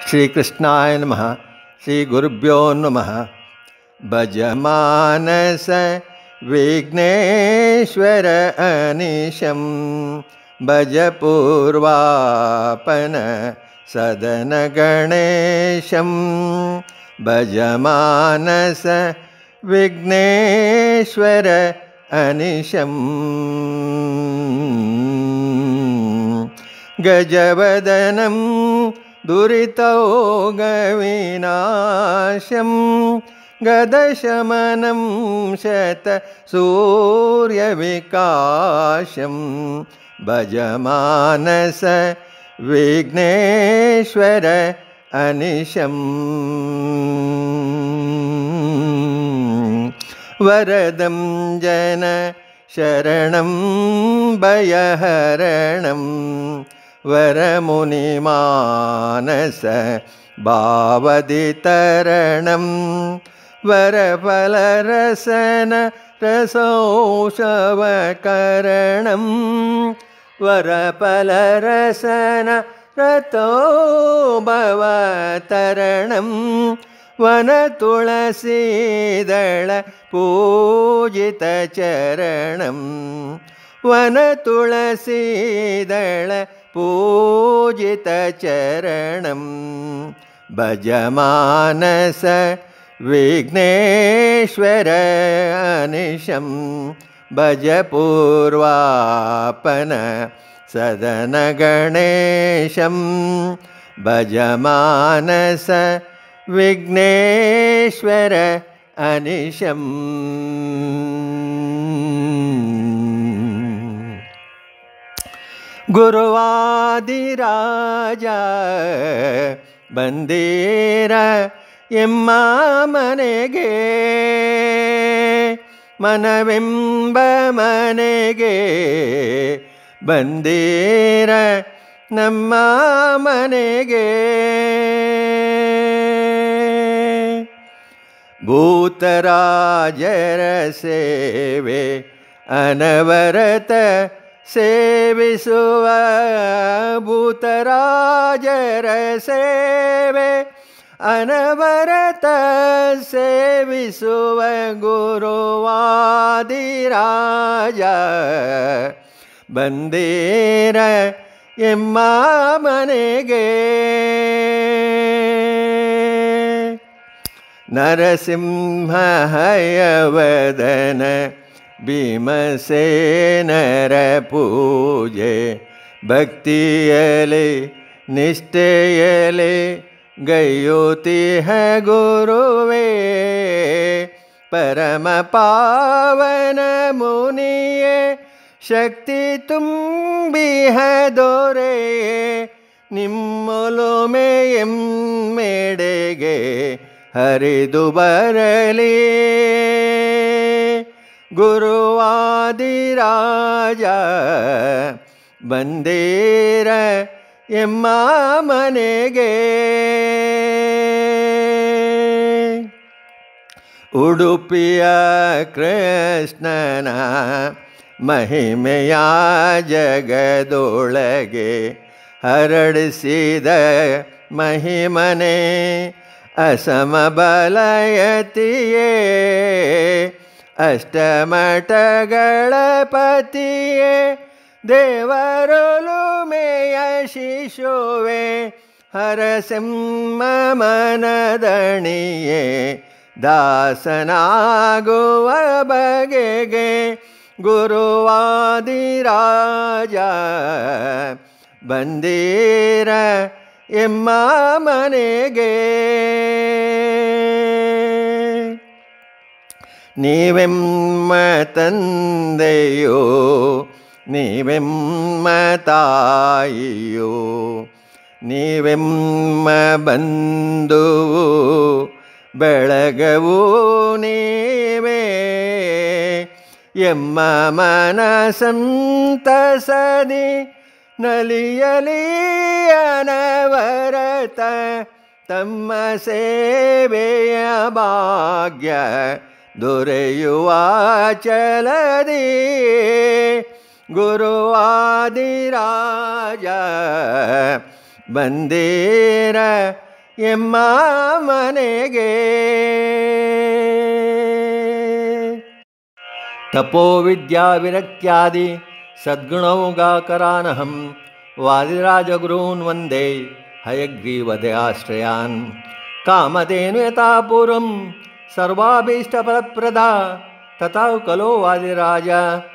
श्रीकृष्णाय नमः श्रीगुरुभ्यो नमः भजमानस विघ्नेश्वर अनिशं भजपूर्वापन सदनगणेशं भजमानस विघ्नेश्वर अनिशं गजवदनं दुरितौगविनाशं गदशमनं शतसूर्यविकाशं भजमानस विघ्नेश्वर अनिशम् वरदं जन शरणं भयहरणं वरमुनिमानस भावदितरणं वरफलरसन रसौषवकरणं वरफलरसन रतो भवतरणं वनतुळसीदळ पूजितचरणं वनतुळसीदळ पूजितचरणं भजमानस विघ्नेश्वर अनिशं भजपूर्वापन सदनगणेशं भजमानस विघ्नेश्वर अनिशम् ಗುರುವಾದಿರಾಜ ಬಂದೀರ ಎಮ್ಮ ಮನೆಗೆ ಮನವೆಂಬ ಮನೆಗೆ ಬಂದೀರ ನಮ್ಮ ಮನೆಗೆ ಭೂತರಾಜರ ಸೇವೆ ಅನವರತ ಸೇವಿಸುವ ಭೂತರಾಜರ ಸೇವೆ ಅನವರತ ಸೇವಿಸುವ ಗುರುವಾದಿರಾಜ ಬಂದೀರ ಎಮ್ಮ ಮನೆಗೆ ನರಸಿಂಹಯವದನ ಭೀಮಸೇನರ ಪೂಜೆ ಭಕ್ತಿಯಲಿ ನಿಷ್ಠೆಯಲಿ ಗೈಯುತಿಹ ಗುರುವೇ ಪರಮ ಪಾವನ ಮುನಿಯೇ ಶಕ್ತಿ ತುಂಬಿಹ ದೊರೆಯೇ ನಿಮ್ಮೊಲುಮೆ ಎಮ್ಮೆಡೆಗೆ ಹರಿದು ಬರಲಿ ಗುರುವಾದಿರಾಜ ಬಂದೀರ ಎಮ್ಮ ಮನೆಗೆ ಉಡುಪಿಯ ಕೃಷ್ಣನ ಮಹಿಮೆಯ ಜಗದೊಳಗೆ ಹರಡಿಸಿದ ಮಹಿಮನೆ ಅಸಮಬಲಯತಿಯೇ ಅಷ್ಟಮಠಗಳ ಪತಿಯೇ ದೇವರೊಲುಮೆಯ ಶಿಶುವೆ ಹರಸಿಂಹ ಮನದಣಿಯೇ ದಾಸನಾಗುವ ಬಗೆಗೆ ಗುರುವಾದಿರಾಜ ಬಂದೀರ ಎಮ್ಮ ಮನೆಗೆ ನೀವೆಮ್ಮ ತಂದೆಯೋ ನೀವೆಮ್ಮ ತಾಯಿಯೋ ನೀವೆಮ್ಮ ಬಂಧುವು ಬೆಳಗವು ನೀವೇ ಎಮ್ಮ ಮನ ಸಂತಸದಿ ನಲಿಯಲಿ ಅನವರತ ತಮ್ಮ ಸೇವೆಯ ಭಾಗ್ಯ ದೊರೆಯುವ ಚಲದಿ ಗುರುವಾದಿರಾಜ ಬಂದೀರ ಎಮ್ಮ ಮನೆಗೆ ತಪೋ ವಿದ್ಯಾ ವಿರಕ್ತ್ಯಾದಿ ಸದ್ಗುಣೌಗಾಕರಾನಹಂ ವಾದಿರಾಜಗುರೂನ್ ವಂದೇ ಹಯಗ್ರೀವದಯಾಶ್ರಯಾನ್ ಕಾಮಧೇನು ಯಥಾ ಪೂರ್ವಂ ಸರ್ವಾಭೀಷ್ಟಫಲಪ್ರದ ತಥಾ ಕಲೋ ವಾದಿರಾಜ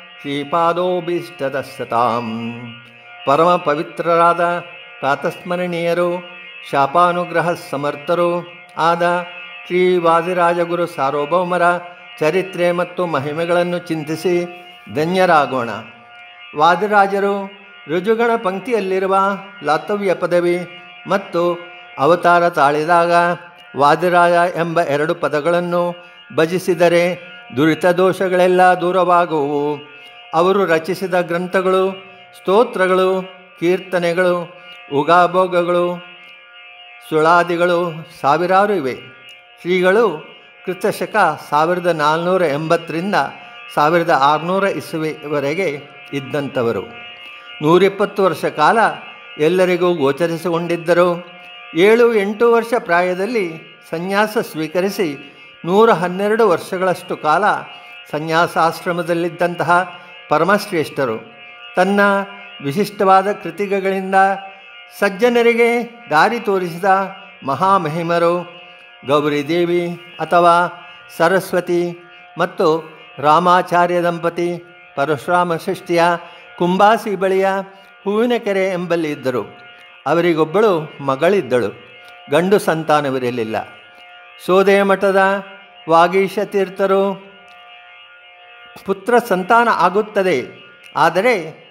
ಶ್ರೀಪಾದೋಭೀಷ್ಟದಸ್ಸತಾಂ ಪರಮ ಪವಿತ್ರರಾದ ಪ್ರಾತಸ್ಮರಣೀಯರು ಶಾಪಾನುಗ್ರಹ ಸಮರ್ಥರು ಆದ ಶ್ರೀ ವಾದಿರಾಜಗುರು ಸಾರ್ವಭೌಮರ ಚರಿತ್ರೆ ಮತ್ತು ಮಹಿಮೆಗಳನ್ನು ಚಿಂತಿಸಿ ಧನ್ಯರಾಗೋಣ ವಾದಿರಾಜರು ರುಜುಗಣ ಪಂಕ್ತಿಯಲ್ಲಿರುವ ಲಾತವ್ಯ ಪದವಿ ಮತ್ತು ಅವತಾರ ತಾಳಿದಾಗ ವಾದಿರಾಜ ಎಂಬ ಎರಡು ಪದಗಳನ್ನು ಭಜಿಸಿದರೆ ದುರಿತ ದೋಷಗಳೆಲ್ಲ ದೂರವಾಗುವು ಅವರು ರಚಿಸಿದ ಗ್ರಂಥಗಳು ಸ್ತೋತ್ರಗಳು ಕೀರ್ತನೆಗಳು ಉಗಾಭೋಗಗಳು ಸುಳಾದಿಗಳು ಸಾವಿರಾರು ಇವೆ ಶ್ರೀಗಳು ಕ್ರಿಸ್ತಶಕ ಸಾವಿರದ ನಾಲ್ನೂರ ಎಂಬತ್ತರಿಂದ ಸಾವಿರದ ಆರುನೂರ ಇಸುವೆವರೆಗೆ ಇದ್ದಂಥವರು ನೂರಿಪ್ಪತ್ತು ವರ್ಷ ಕಾಲ ಎಲ್ಲರಿಗೂ ಗೋಚರಿಸಿಕೊಂಡಿದ್ದರು ಏಳು ಎಂಟು ವರ್ಷ ಪ್ರಾಯದಲ್ಲಿ ಸನ್ಯಾಸ ಸ್ವೀಕರಿಸಿ ನೂರ ಹನ್ನೆರಡು ವರ್ಷಗಳಷ್ಟು ಕಾಲ ಸನ್ಯಾಸಾಶ್ರಮದಲ್ಲಿದ್ದಂತಹ ಪರಮಶ್ರೇಷ್ಠರು ತನ್ನ ವಿಶಿಷ್ಟವಾದ ಕೃತಿಗಳಿಂದ ಸಜ್ಜನರಿಗೆ ದಾರಿ ತೋರಿಸಿದ ಮಹಾಮಹಿಮರು ಗೌರಿದೇವಿ ಅಥವಾ ಸರಸ್ವತಿ ಮತ್ತು ರಾಮಾಚಾರ್ಯ ದಂಪತಿ ಪರಶುರಾಮ ಸೃಷ್ಟಿಯ ಕುಂಬಾಸಿ ಬಳಿಯ ಹೂವಿನ ಕೆರೆ ಎಂಬಲ್ಲಿ ಇದ್ದರು ಅವರಿಗೊಬ್ಬಳು ಮಗಳಿದ್ದಳು ಗಂಡು ಸಂತಾನವಿರಲಿಲ್ಲ ಸೋದೆಯ ಮಠದ ವಾಗೀಶ ತೀರ್ಥರು ಪುತ್ರ ಸಂತಾನ ಆಗುತ್ತದೆ ಆದರೆ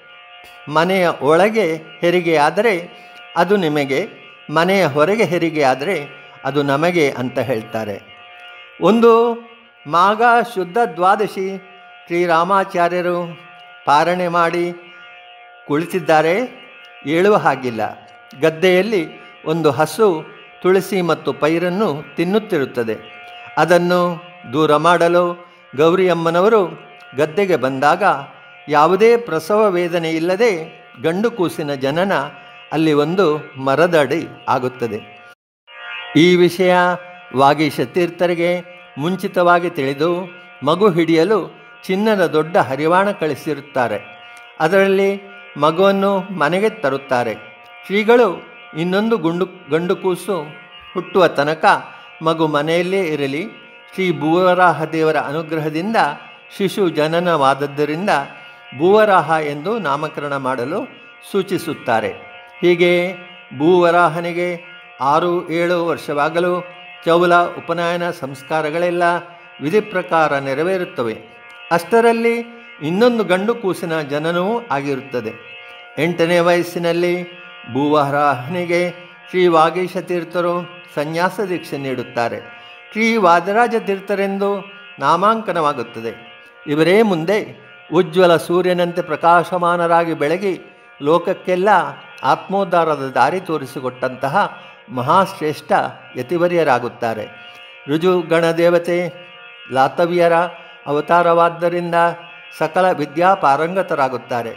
ಮನೆಯ ಒಳಗೆ ಹೆರಿಗೆಯಾದರೆ ಅದು ನಿಮಗೆ ಮನೆಯ ಹೊರಗೆ ಹೆರಿಗೆಯಾದರೆ ಅದು ನಮಗೆ ಅಂತ ಹೇಳ್ತಾರೆ ಒಂದು ಮಾಘ ಶುದ್ಧ ದ್ವಾದಶಿ ಶ್ರೀರಾಮಾಚಾರ್ಯರು ಪಾರಣೆ ಮಾಡಿ ಕುಳಿತಿದ್ದಾರೆ ಏಳುವ ಹಾಗಿಲ್ಲ ಗದ್ದೆಯಲ್ಲಿ ಒಂದು ಹಸು ತುಳಸಿ ಮತ್ತು ಪೈರನ್ನು ತಿನ್ನುತ್ತಿರುತ್ತದೆ ಅದನ್ನು ದೂರ ಮಾಡಲು ಗೌರಿಯಮ್ಮನವರು ಗದ್ದೆಗೆ ಬಂದಾಗ ಯಾವುದೇ ಪ್ರಸವ ವೇದನೆ ಇಲ್ಲದೆ ಗಂಡು ಕೂಸಿನ ಜನನ ಅಲ್ಲಿ ಒಂದು ಮರದಡಿ ಆಗುತ್ತದೆ ಈ ವಿಷಯ ವಾಗೀಶ ತೀರ್ಥರಿಗೆ ಮುಂಚಿತವಾಗಿ ತಿಳಿದು ಮಗು ಹಿಡಿಯಲು ಚಿನ್ನದ ದೊಡ್ಡ ಹರಿವಾಣ ಕಳಿಸಿರುತ್ತಾರೆ ಅದರಲ್ಲಿ ಮಗುವನ್ನು ಮನೆಗೆ ತರುತ್ತಾರೆ ಶ್ರೀಗಳು ಇನ್ನೊಂದು ಗುಂಡು ಗಂಡು ಕೂಸು ಹುಟ್ಟುವ ತನಕ ಮಗು ಮನೆಯಲ್ಲೇ ಇರಲಿ ಶ್ರೀ ಭೂವರಾಹ ದೇವರ ಅನುಗ್ರಹದಿಂದ ಶಿಶು ಜನನವಾದದ್ದರಿಂದ ಭೂವರಾಹ ಎಂದು ನಾಮಕರಣ ಮಾಡಲು ಸೂಚಿಸುತ್ತಾರೆ ಹೀಗೆ ಭೂವರಾಹನಿಗೆ ಆರು ಏಳು ವರ್ಷವಾಗಲು ಚೌಲ ಉಪನಯನ ಸಂಸ್ಕಾರಗಳೆಲ್ಲ ವಿಧಿ ಪ್ರಕಾರ ನೆರವೇರುತ್ತವೆ ಅಷ್ಟರಲ್ಲಿ ಇನ್ನೊಂದು ಗಂಡು ಕೂಸಿನ ಜನನವೂ ಆಗಿರುತ್ತದೆ ಎಂಟನೇ ವಯಸ್ಸಿನಲ್ಲಿ ಭೂವರಾಹನಿಗೆ ಶ್ರೀ ವಾಗೀಶ ತೀರ್ಥರು ಸನ್ಯಾಸ ದೀಕ್ಷೆ ನೀಡುತ್ತಾರೆ ಶ್ರೀ ವಾದರಾಜ ತೀರ್ಥರೆಂದು ನಾಮಾಂಕನವಾಗುತ್ತದೆ ಇವರೇ ಮುಂದೆ ಉಜ್ವಲ ಸೂರ್ಯನಂತೆ ಪ್ರಕಾಶಮಾನರಾಗಿ ಬೆಳಗಿ ಲೋಕಕ್ಕೆಲ್ಲ ಆತ್ಮೋದ್ಧಾರದ ದಾರಿ ತೋರಿಸಿಕೊಟ್ಟಂತಹ ಮಹಾಶ್ರೇಷ್ಠ ಯತಿವರ್ಯರಾಗುತ್ತಾರೆ ರುಜುಗಣದೇವತೆ ಲಾತವ್ಯರ ಅವತಾರವಾದ್ದರಿಂದ ಸಕಲ ವಿದ್ಯಾ ಪಾರಂಗತರಾಗುತ್ತಾರೆ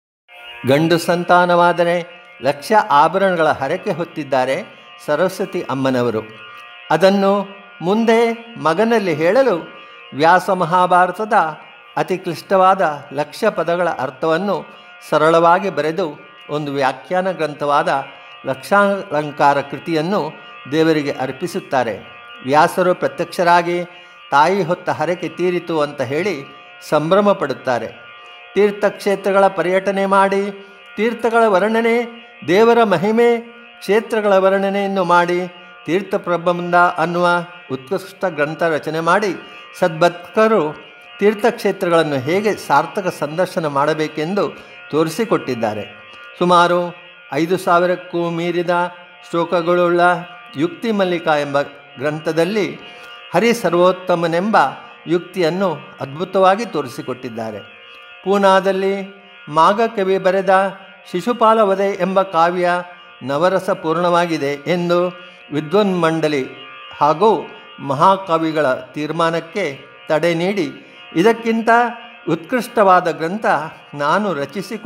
ಗಂಡು ಸಂತಾನವಾದರೆ ಲಕ್ಷ ಆಭರಣಗಳ ಹರಕೆ ಹೊತ್ತಿದ್ದಾರೆ ಸರಸ್ವತಿ ಅಮ್ಮನವರು ಅದನ್ನು ಮುಂದೆ ಮಗನಲ್ಲಿ ಹೇಳಲು ವ್ಯಾಸ ಮಹಾಭಾರತದ ಅತಿ ಕ್ಲಿಷ್ಟವಾದ ಲಕ್ಷ ಪದಗಳ ಅರ್ಥವನ್ನು ಸರಳವಾಗಿ ಬರೆದು ಒಂದು ವ್ಯಾಖ್ಯಾನ ಗ್ರಂಥವಾದ ಲಕ್ಷಾಲಂಕಾರ ಕೃತಿಯನ್ನು ದೇವರಿಗೆ ಅರ್ಪಿಸುತ್ತಾರೆ ವ್ಯಾಸರು ಪ್ರತ್ಯಕ್ಷರಾಗಿ ತಾಯಿ ಹೊತ್ತ ಹರಕೆ ತೀರಿತು ಅಂತ ಹೇಳಿ ಸಂಭ್ರಮ ಪಡುತ್ತಾರೆ ತೀರ್ಥಕ್ಷೇತ್ರಗಳ ಪರ್ಯಟನೆ ಮಾಡಿ ತೀರ್ಥಗಳ ವರ್ಣನೆ ದೇವರ ಮಹಿಮೆ ಕ್ಷೇತ್ರಗಳ ವರ್ಣನೆಯನ್ನು ಮಾಡಿ ತೀರ್ಥ ಪ್ರಬಂಧ ಅನ್ನುವ ಉತ್ಕೃಷ್ಟ ಗ್ರಂಥ ರಚನೆ ಮಾಡಿ ಸದ್ಭಕ್ತರು ತೀರ್ಥಕ್ಷೇತ್ರಗಳನ್ನು ಹೇಗೆ ಸಾರ್ಥಕ ಸಂದರ್ಶನ ಮಾಡಬೇಕೆಂದು ತೋರಿಸಿಕೊಟ್ಟಿದ್ದಾರೆ ಸುಮಾರು ಐದು ಸಾವಿರಕ್ಕೂ ಮೀರಿದ ಶ್ಲೋಕಗಳುಳ್ಳ ಯುಕ್ತಿ ಮಲ್ಲಿಕಾ ಎಂಬ ಗ್ರಂಥದಲ್ಲಿ ಹರಿ ಸರ್ವೋತ್ತಮನೆಂಬ ಯುಕ್ತಿಯನ್ನು ಅದ್ಭುತವಾಗಿ ತೋರಿಸಿಕೊಟ್ಟಿದ್ದಾರೆ ಪೂನಾದಲ್ಲಿ ಮಾಘ ಕವಿ ಬರೆದ ಶಿಶುಪಾಲವಧೆ ಎಂಬ ಕಾವ್ಯ ನವರಸ ಪೂರ್ಣವಾಗಿದೆ ಎಂದು ವಿದ್ವನ್ಮಂಡಲಿ ಹಾಗೂ ಮಹಾಕವಿಗಳ ತೀರ್ಮಾನಕ್ಕೆ ತಡೆ ನೀಡಿ ಇದಕ್ಕಿಂತ ಉತ್ಕೃಷ್ಟವಾದ ಗ್ರಂಥ ನಾನು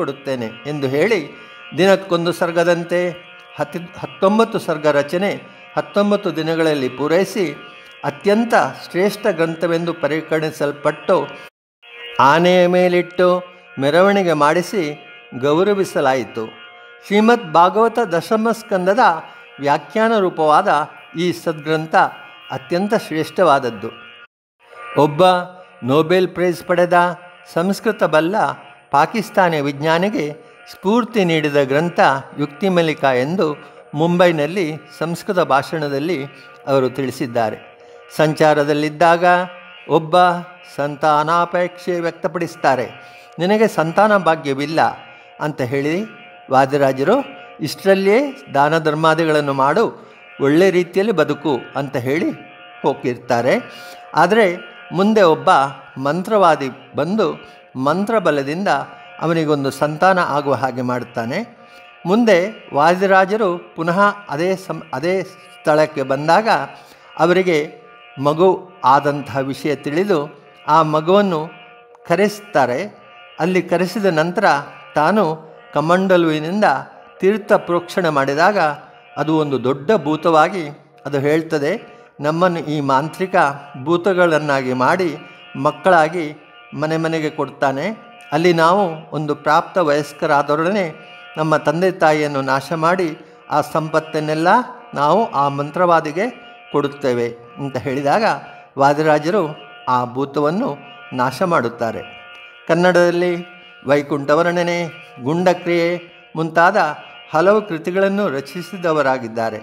ರಚಿಸಿಕೊಡುತ್ತೇನೆ ಎಂದು ಹೇಳಿ ದಿನಕ್ಕೊಂದು ಸರ್ಗದಂತೆ ಹತ್ತಿ ಹತ್ತೊಂಬತ್ತು ಸರ್ಗ ರಚನೆ ಹತ್ತೊಂಬತ್ತು ದಿನಗಳಲ್ಲಿ ಪೂರೈಸಿ ಅತ್ಯಂತ ಶ್ರೇಷ್ಠ ಗ್ರಂಥವೆಂದು ಪರಿಗಣಿಸಲ್ಪಟ್ಟು ಆನೆಯ ಮೇಲಿಟ್ಟು ಮೆರವಣಿಗೆ ಮಾಡಿಸಿ ಗೌರವಿಸಲಾಯಿತು ಶ್ರೀಮದ್ ಭಾಗವತ ದಶಮಸ್ಕಂದದ ವ್ಯಾಖ್ಯಾನ ರೂಪವಾದ ಈ ಸದ್ಗ್ರಂಥ ಅತ್ಯಂತ ಶ್ರೇಷ್ಠವಾದದ್ದು ಒಬ್ಬ ನೊಬೆಲ್ ಪ್ರೈಸ್ ಪಡೆದ ಸಂಸ್ಕೃತ ಬಲ್ಲ ಪಾಕಿಸ್ತಾನಿ ವಿಜ್ಞಾನಿಗೆ ಸ್ಫೂರ್ತಿ ನೀಡಿದ ಗ್ರಂಥ ಯುಕ್ತಿಮಲಿಕ ಎಂದು ಮುಂಬೈನಲ್ಲಿ ಸಂಸ್ಕೃತ ಭಾಷಣದಲ್ಲಿ ಅವರು ತಿಳಿಸಿದ್ದಾರೆ ಸಂಚಾರದಲ್ಲಿದ್ದಾಗ ಒಬ್ಬ ಸಂತಾನಾಪೇಕ್ಷೆ ವ್ಯಕ್ತಪಡಿಸ್ತಾರೆ ನಿನಗೆ ಸಂತಾನ ಭಾಗ್ಯವಿಲ್ಲ ಅಂತ ಹೇಳಿ ವಾದಿರಾಜರು ಇಷ್ಟರಲ್ಲಿಯೇ ದಾನ ಧರ್ಮಾದಿಗಳನ್ನು ಮಾಡು ಒಳ್ಳೆ ರೀತಿಯಲ್ಲಿ ಬದುಕು ಅಂತ ಹೇಳಿ ಹೋಗಿರ್ತಾರೆ ಆದರೆ ಮುಂದೆ ಒಬ್ಬ ಮಂತ್ರವಾದಿ ಬಂದು ಮಂತ್ರಬಲದಿಂದ ಅವನಿಗೊಂದು ಸಂತಾನ ಆಗುವ ಹಾಗೆ ಮಾಡುತ್ತಾನೆ ಮುಂದೆ ವಾದಿರಾಜರು ಪುನಃ ಅದೇ ಸಂ ಅದೇ ಸ್ಥಳಕ್ಕೆ ಬಂದಾಗ ಅವರಿಗೆ ಮಗು ಆದಂತಹ ವಿಷಯ ತಿಳಿದು ಆ ಮಗುವನ್ನು ಕರೆಸ್ತಾರೆ ಅಲ್ಲಿ ಕರೆಸಿದ ನಂತರ ತಾನು ಕಮಂಡಲುವಿನಿಂದ ತೀರ್ಥ ಪ್ರೋಕ್ಷಣೆ ಮಾಡಿದಾಗ ಅದು ಒಂದು ದೊಡ್ಡ ಭೂತವಾಗಿ ಅದು ಹೇಳ್ತದೆ ನಮ್ಮನ್ನು ಈ ಮಾಂತ್ರಿಕ ಭೂತಗಳನ್ನಾಗಿ ಮಾಡಿ ಮಕ್ಕಳಾಗಿ ಮನೆ ಮನೆಗೆ ಕೊಡ್ತಾನೆ ಅಲ್ಲಿ ನಾವು ಒಂದು ಪ್ರಾಪ್ತ ವಯಸ್ಕರಾದೊಡನೆ ನಮ್ಮ ತಂದೆ ತಾಯಿಯನ್ನು ನಾಶ ಮಾಡಿ ಆ ಸಂಪತ್ತನ್ನೆಲ್ಲ ನಾವು ಆ ಮಂತ್ರವಾದಿಗೆ ಕೊಡುತ್ತೇವೆ ಅಂತ ಹೇಳಿದಾಗ ವಾದಿರಾಜರು ಆ ಭೂತವನ್ನು ನಾಶ ಮಾಡುತ್ತಾರೆ ಕನ್ನಡದಲ್ಲಿ ವೈಕುಂಠ ವರ್ಣನೆ ಗುಂಡಕ್ರಿಯೆ ಮುಂತಾದ ಹಲವು ಕೃತಿಗಳನ್ನು ರಚಿಸಿದವರಾಗಿದ್ದಾರೆ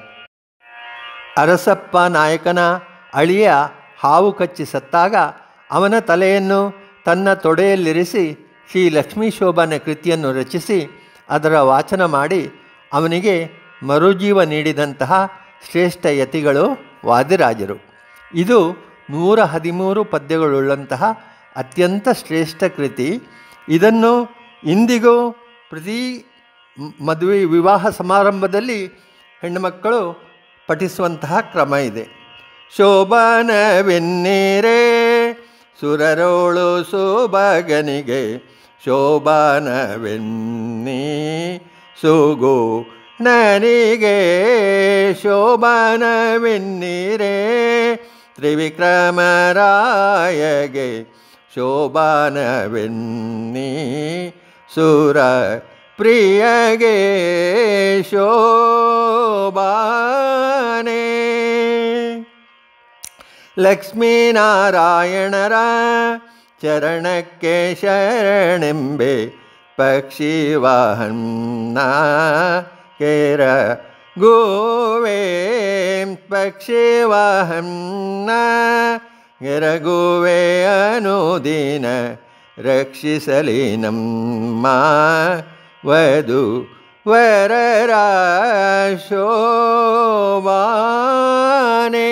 ಅರಸಪ್ಪ ನಾಯಕನ ಅಳಿಯ ಹಾವು ಕಚ್ಚಿ ಸತ್ತಾಗ ಅವನ ತಲೆಯನ್ನು ತನ್ನ ತೊಡೆಯಲ್ಲಿರಿಸಿ ಶ್ರೀ ಲಕ್ಷ್ಮೀ ಶೋಭನ ಕೃತಿಯನ್ನು ರಚಿಸಿ ಅದರ ವಾಚನ ಮಾಡಿ ಅವನಿಗೆ ಮರುಜೀವ ನೀಡಿದಂತಹ ಶ್ರೇಷ್ಠ ಯತಿಗಳು ವಾದಿರಾಜರು ಇದು ನೂರ ಹದಿಮೂರು ಪದ್ಯಗಳುಳ್ಳಂತಹ ಅತ್ಯಂತ ಶ್ರೇಷ್ಠ ಕೃತಿ ಇದನ್ನು ಇಂದಿಗೂ ಪ್ರತಿ ಮದುವೆ ವಿವಾಹ ಸಮಾರಂಭದಲ್ಲಿ ಹೆಣ್ಣುಮಕ್ಕಳು ಪಠಿಸುವಂತಹ ಕ್ರಮ ಇದೆ ಶೋಭಾನವೆನ್ನೀರೇ ಸುರರೋಳು ಸೋಬಗನಿಗೆ ಶೋಭಾನವೆನ್ನಿ ಸುಗು ನನಗೆ ಶೋಭಾನವೆನ್ನೀರೇ ತ್ರಿವಿಕ್ರಮರಾಯಗೆ ಶೋಭಾನವೆನ್ನಿ ಸುರ ಪ್ರಿಯಗೆ ಶೋಭಾನೆ ಲಕ್ಷ್ಮೀನಾರಾಯಣರ ಚರಣಕ್ಕೆ ಶರಣೆಂಬೆ ಪಕ್ಷಿವಾಹನ್ನ ಕೇರ ಗೋವೇ ಪಕ್ಷಿವಾಹನ್ನ ಗೆರಗುವೆ ಅನುದಿನ ರಕ್ಷಿಸಲಿ ನಮ್ಮ ವಧು ವರರ ಶೋಭಾನೆ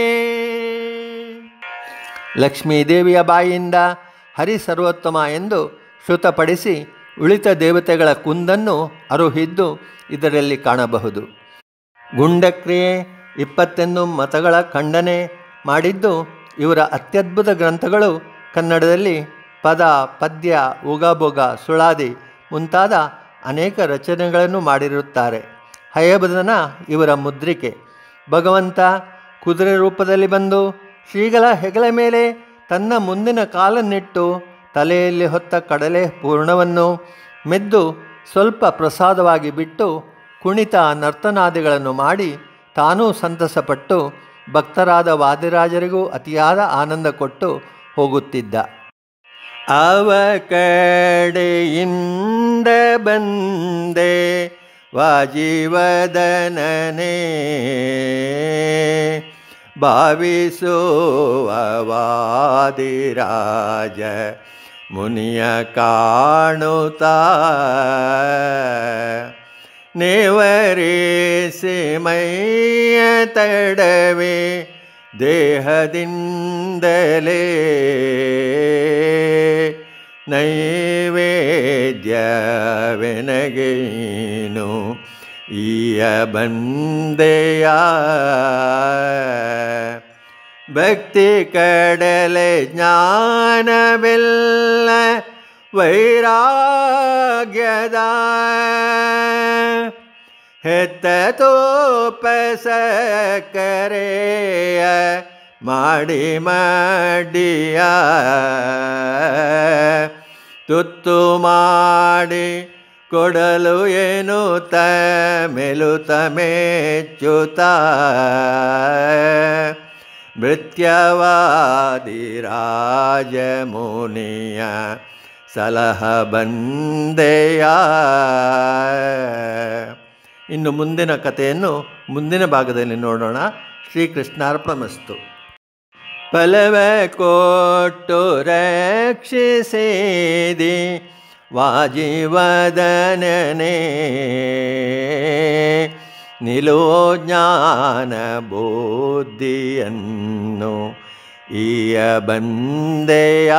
ಲಕ್ಷ್ಮೀದೇವಿಯ ಬಾಯಿಯಿಂದ ಹರಿ ಸರ್ವೋತ್ತಮ ಎಂದು ಶ್ರುತಪಡಿಸಿ ಉಳಿತ ದೇವತೆಗಳ ಕುಂದನ್ನು ಅರುಹಿದ್ದು ಇದರಲ್ಲಿ ಕಾಣಬಹುದು ಗುಂಡಕ್ರಿಯೆ ಇಪ್ಪತ್ತೆಂದು ಮತಗಳ ಖಂಡನೆ ಮಾಡಿದ್ದು ಇವರ ಅತ್ಯದ್ಭುತ ಗ್ರಂಥಗಳು ಕನ್ನಡದಲ್ಲಿ ಪದ ಪದ್ಯ ಉಗಾಬೊಗ ಸುಳಾದಿ ಮುಂತಾದ ಅನೇಕ ರಚನೆಗಳನ್ನು ಮಾಡಿರುತ್ತಾರೆ ಹಯಬದನ ಇವರ ಮುದ್ರಿಕೆ ಭಗವಂತ ಕುದುರೆ ರೂಪದಲ್ಲಿ ಬಂದು ಶ್ರೀಗಳ ಹೆಗಲ ಮೇಲೆ ತನ್ನ ಮುಂದಿನ ಕಾಲನ್ನಿಟ್ಟು ತಲೆಯಲ್ಲಿ ಹೊತ್ತ ಕಡಲೆ ಪೂರ್ಣವನ್ನು ಮೆದ್ದು ಸ್ವಲ್ಪ ಪ್ರಸಾದವಾಗಿ ಬಿಟ್ಟು ಕುಣಿತ ನರ್ತನಾದಿಗಳನ್ನು ಮಾಡಿ ತಾನೂ ಸಂತಸಪಟ್ಟು ಭಕ್ತರಾದ ವಾದಿರಾಜರಿಗೂ ಅತಿಯಾದ ಆನಂದ ಕೊಟ್ಟು ಹೋಗುತ್ತಿದ್ದ ಅವ ಕಡೆಯಿಂದ ಬಂದೆ ವಾಜೀವದನನೇ ಭಾವಿಸುವ ವಾದಿರಾಜ ಮುನಿಯ ಕಾಣುತ್ತಾ ನೇವರಿಸಿ ಮೈಯ ತಡವೆ ದೇಹದಿಂದಲೇ ನೈವೇದ್ಯವೆನಗೇನು ಈಯ ಬಂದೆಯ ಭಕ್ತಿ ಕಡಲೆ ಜ್ಞಾನವೆಲ್ಲ ವೈರಾಗ್ಯದ ಹೆತ್ತ ತೋಪ ಸಕ್ಕರೆಯ ಮಾಡಿ ಮಾಡಿಯ ತುತ್ತು ಮಾಡಿ ಕೊಡಲು ಏನು ತ ಮೆಲುತ ಮೆಚ್ಚುತ ಮೃತ್ಯವಾದಿ ರಾಜಮುನಿಯ ಸಲಹ ಬಂದೆಯ ಇನ್ನು ಮುಂದಿನ ಕಥೆಯನ್ನು ಮುಂದಿನ ಭಾಗದಲ್ಲಿ ನೋಡೋಣ ಶ್ರೀಕೃಷ್ಣಾರ್ಪಣಮಸ್ತು ಫಲವ ಕೊಟ್ಟು ರಕ್ಷಿಸಿದಿ ವಾಜಿವದನನೆ ನಿಲುವ ಜ್ಞಾನ ಬುದ್ಧಿಯನ್ನು ಈಯ ಬಂದೆಯ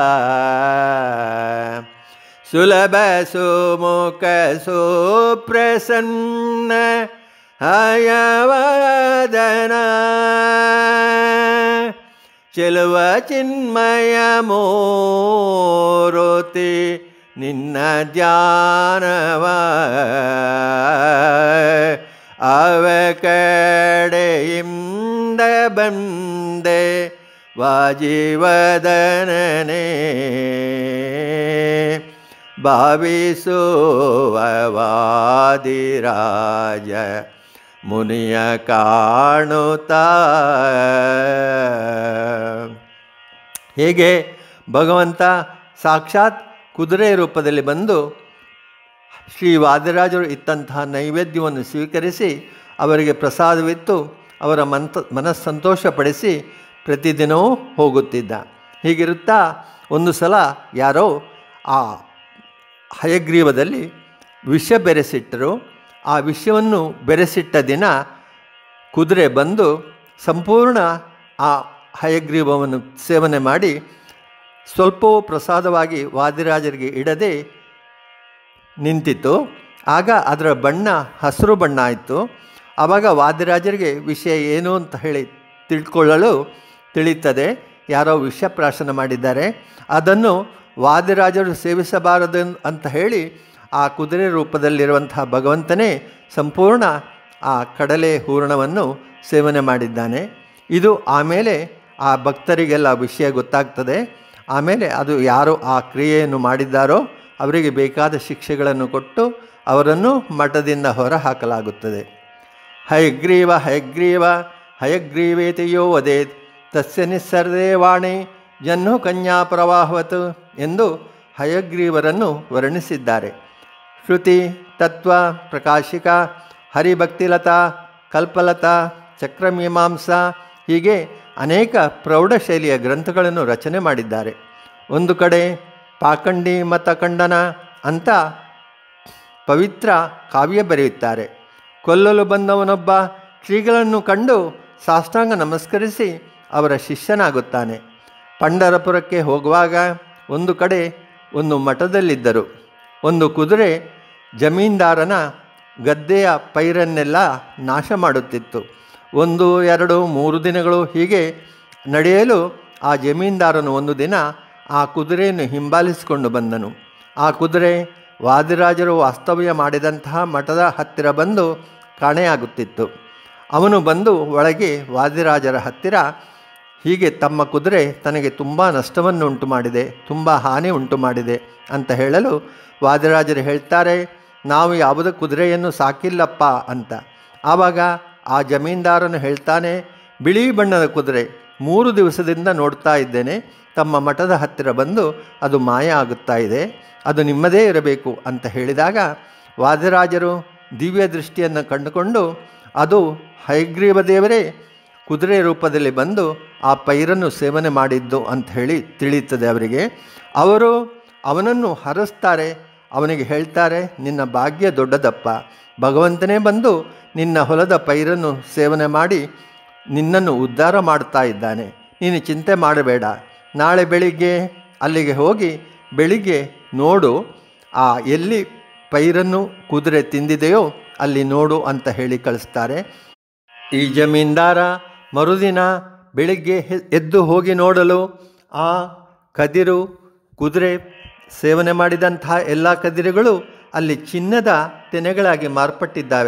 ಸುಲಭ ಸುಮುಖ ಸುಪ್ರಸನ್ನ ಹಯವದನ ಚೆಲುವ ಚಿನ್ಮಯ ಮೂರುತಿ ನಿನ್ನ ಧ್ಯಾನವ ಅವ ಕಡೆಯಿಂದ ಬಂದೆ ವಾಜಿವದನನೆ ಭಾವಿಸುವ ವಾದಿರಾಜ ಮುನಿಯ ಕಾಣುತ್ತಾ ಹೇಗೆ ಭಗವಂತ ಸಾಕ್ಷಾತ್ ಕುದುರೆ ರೂಪದಲ್ಲಿ ಬಂದು ಶ್ರೀ ವಾದಿರಾಜರು ಇತ್ತಂತಹ ನೈವೇದ್ಯವನ್ನು ಸ್ವೀಕರಿಸಿ ಅವರಿಗೆ ಪ್ರಸಾದವಿತ್ತು ಅವರ ಮಂತ ಮನಸ್ಸಂತೋಷಪಡಿಸಿ ಪ್ರತಿದಿನವೂ ಹೋಗುತ್ತಿದ್ದ ಹೀಗಿರುತ್ತಾ ಒಂದು ಸಲ ಯಾರೋ ಆ ಹಯಗ್ರೀವದಲ್ಲಿ ವಿಷ ಬೆರೆಸಿಟ್ಟರು ಆ ವಿಷವನ್ನು ಬೆರೆಸಿಟ್ಟ ದಿನ ಕುದುರೆ ಬಂದು ಸಂಪೂರ್ಣ ಆ ಹಯಗ್ರೀವವನ್ನು ಸೇವನೆ ಮಾಡಿ ಸ್ವಲ್ಪವೂ ಪ್ರಸಾದವಾಗಿ ವಾದಿರಾಜರಿಗೆ ಇಡದೆ ನಿಂತಿತು ಆಗ ಅದರ ಬಣ್ಣ ಹಸಿರು ಬಣ್ಣ ಆಯಿತು ಆವಾಗ ವಾದಿರಾಜರಿಗೆ ವಿಷಯ ಏನು ಅಂತ ಹೇಳಿ ತಿಳ್ಕೊಳ್ಳಲು ತಿಳಿಯುತ್ತದೆ ಯಾರೋ ವಿಷಪ್ರಾಶನ ಮಾಡಿದ್ದಾರೆ ಅದನ್ನು ವಾದಿರಾಜರು ಸೇವಿಸಬಾರದು ಅಂತ ಹೇಳಿ ಆ ಕುದುರೆ ರೂಪದಲ್ಲಿರುವಂತಹ ಭಗವಂತನೇ ಸಂಪೂರ್ಣ ಆ ಕಡಲೆ ಹೂರಣವನ್ನು ಸೇವನೆ ಮಾಡಿದ್ದಾನೆ ಇದು ಆಮೇಲೆ ಆ ಭಕ್ತರಿಗೆಲ್ಲ ವಿಷಯ ಗೊತ್ತಾಗ್ತದೆ ಆಮೇಲೆ ಅದು ಯಾರು ಆ ಕ್ರಿಯೆಯನ್ನು ಮಾಡಿದ್ದಾರೋ ಅವರಿಗೆ ಬೇಕಾದ ಶಿಕ್ಷೆಗಳನ್ನು ಕೊಟ್ಟು ಅವರನ್ನು ಮಠದಿಂದ ಹೊರ ಹಾಕಲಾಗುತ್ತದೆ ಹಯಗ್ರೀವ ಹಯಗ್ರೀವ ಹಯಗ್ರೀವೇತಿ ಯೋ ವದೇತ್ ತಸ್ಯ ನಿಸ್ಸರ್ದೇ ವಾಣಿ ಜನ್ನು ಕನ್ಯಾ ಪ್ರವಾಹವತ್ ಎಂದು ಹಯಗ್ರೀವರನ್ನು ವರ್ಣಿಸಿದ್ದಾರೆ ಶ್ರುತಿ ತತ್ವ ಪ್ರಕಾಶಿಕ ಹರಿಭಕ್ತಿಲತಾ ಕಲ್ಪಲತಾ ಚಕ್ರಮೀಮಾಂಸಾ ಹೀಗೆ ಅನೇಕ ಪ್ರೌಢಶೈಲಿಯ ಗ್ರಂಥಗಳನ್ನು ರಚನೆ ಮಾಡಿದ್ದಾರೆ ಒಂದು ಕಡೆ ಪಾಖಂಡಿ ಮತ ಖಂಡನ ಅಂತ ಪವಿತ್ರ ಕಾವ್ಯ ಬರೆಯುತ್ತಾರೆ ಕೊಲ್ಲಲು ಬಂದವನೊಬ್ಬ ಶ್ರೀಗಳನ್ನು ಕಂಡು ಸಾಷ್ಟಾಂಗ ನಮಸ್ಕರಿಸಿ ಅವರ ಶಿಷ್ಯನಾಗುತ್ತಾನೆ ಪಂಡರಪುರಕ್ಕೆ ಹೋಗುವಾಗ ಒಂದು ಕಡೆ ಒಂದು ಮಠದಲ್ಲಿದ್ದರು ಒಂದು ಕುದುರೆ ಜಮೀನ್ದಾರನ ಗದ್ದೆಯ ಪೈರನ್ನೆಲ್ಲ ನಾಶ ಮಾಡುತ್ತಿತ್ತು ಒಂದು ಎರಡು ಮೂರು ದಿನಗಳು ಹೀಗೆ ನಡೆಯಲು ಆ ಜಮೀನ್ದಾರನು ಒಂದು ದಿನ ಆ ಕುದುರೆಯನ್ನು ಹಿಂಬಾಲಿಸಿಕೊಂಡು ಬಂದನು ಆ ಕುದುರೆ ವಾದಿರಾಜರು ವಾಸ್ತವ್ಯ ಮಾಡಿದಂತಹ ಮಠದ ಹತ್ತಿರ ಬಂದು ಕಾಣೆಯಾಗುತ್ತಿತ್ತು ಅವನು ಬಂದು ಒಳಗೆ ವಾದಿರಾಜರ ಹತ್ತಿರ ಹೀಗೆ ತಮ್ಮ ಕುದುರೆ ತನಗೆ ತುಂಬ ನಷ್ಟವನ್ನು ಉಂಟು ಮಾಡಿದೆ ತುಂಬ ಹಾನಿ ಉಂಟು ಮಾಡಿದೆ ಅಂತ ಹೇಳಲು ವಾದಿರಾಜರು ಹೇಳ್ತಾರೆ ನಾವು ಯಾವುದೇ ಕುದುರೆಯನ್ನು ಸಾಕಿಲ್ಲಪ್ಪ ಅಂತ ಆವಾಗ ಆ ಜಮೀನ್ದಾರನು ಹೇಳ್ತಾನೆ ಬಿಳಿ ಬಣ್ಣದ ಕುದುರೆ ಮೂರು ದಿವಸದಿಂದ ನೋಡ್ತಾ ಇದ್ದೇನೆ ತಮ್ಮ ಮಠದ ಹತ್ತಿರ ಬಂದು ಅದು ಮಾಯ ಆಗುತ್ತಾ ಇದೆ ಅದು ನಿಮ್ಮದೇ ಇರಬೇಕು ಅಂತ ಹೇಳಿದಾಗ ವಾದಿರಾಜರು ದಿವ್ಯ ದೃಷ್ಟಿಯನ್ನು ಕಂಡುಕೊಂಡು ಅದು ಹೈಗ್ರೀವ ದೇವರೇ ಕುದುರೆ ರೂಪದಲ್ಲಿ ಬಂದು ಆ ಪೈರನ್ನು ಸೇವನೆ ಮಾಡಿದ್ದು ಅಂತ ಹೇಳಿ ತಿಳಿಯುತ್ತದೆ ಅವರಿಗೆ ಅವರು ಅವನನ್ನು ಹರಸ್ತಾರೆ ಅವನಿಗೆ ಹೇಳ್ತಾರೆ ನಿನ್ನ ಭಾಗ್ಯ ದೊಡ್ಡದಪ್ಪ ಭಗವಂತನೇ ಬಂದು ನಿನ್ನ ಹೊಲದ ಪೈರನ್ನು ಸೇವನೆ ಮಾಡಿ ನಿನ್ನನ್ನು ಉದ್ಧಾರ ಮಾಡ್ತಾ ಇದ್ದಾನೆ ನೀನು ಚಿಂತೆ ಮಾಡಬೇಡ ನಾಳೆ ಬೆಳಿಗ್ಗೆ ಅಲ್ಲಿಗೆ ಹೋಗಿ ಬೆಳಿಗ್ಗೆ ನೋಡು ಆ ಎಲ್ಲಿ ಪೈರನ್ನು ಕುದುರೆ ತಿಂದಿದೆಯೋ ಅಲ್ಲಿ ನೋಡು ಅಂತ ಹೇಳಿ ಕಳಿಸ್ತಾರೆ ಈ ಜಮೀನ್ದಾರ ಮರುದಿನ ಬೆಳಿಗ್ಗೆ ಹೆ- ಎದ್ದು ಹೋಗಿ ನೋಡಲು ಆ ಕದಿರು ಕುದುರೆ ಸೇವನೆ ಮಾಡಿದಂತಹ ಎಲ್ಲ ಕದಿರುಗಳು ಅಲ್ಲಿ ಚಿನ್ನದ ತೆನೆಗಳಾಗಿ ಮಾರ್ಪಟ್ಟಿದ್ದಾವೆ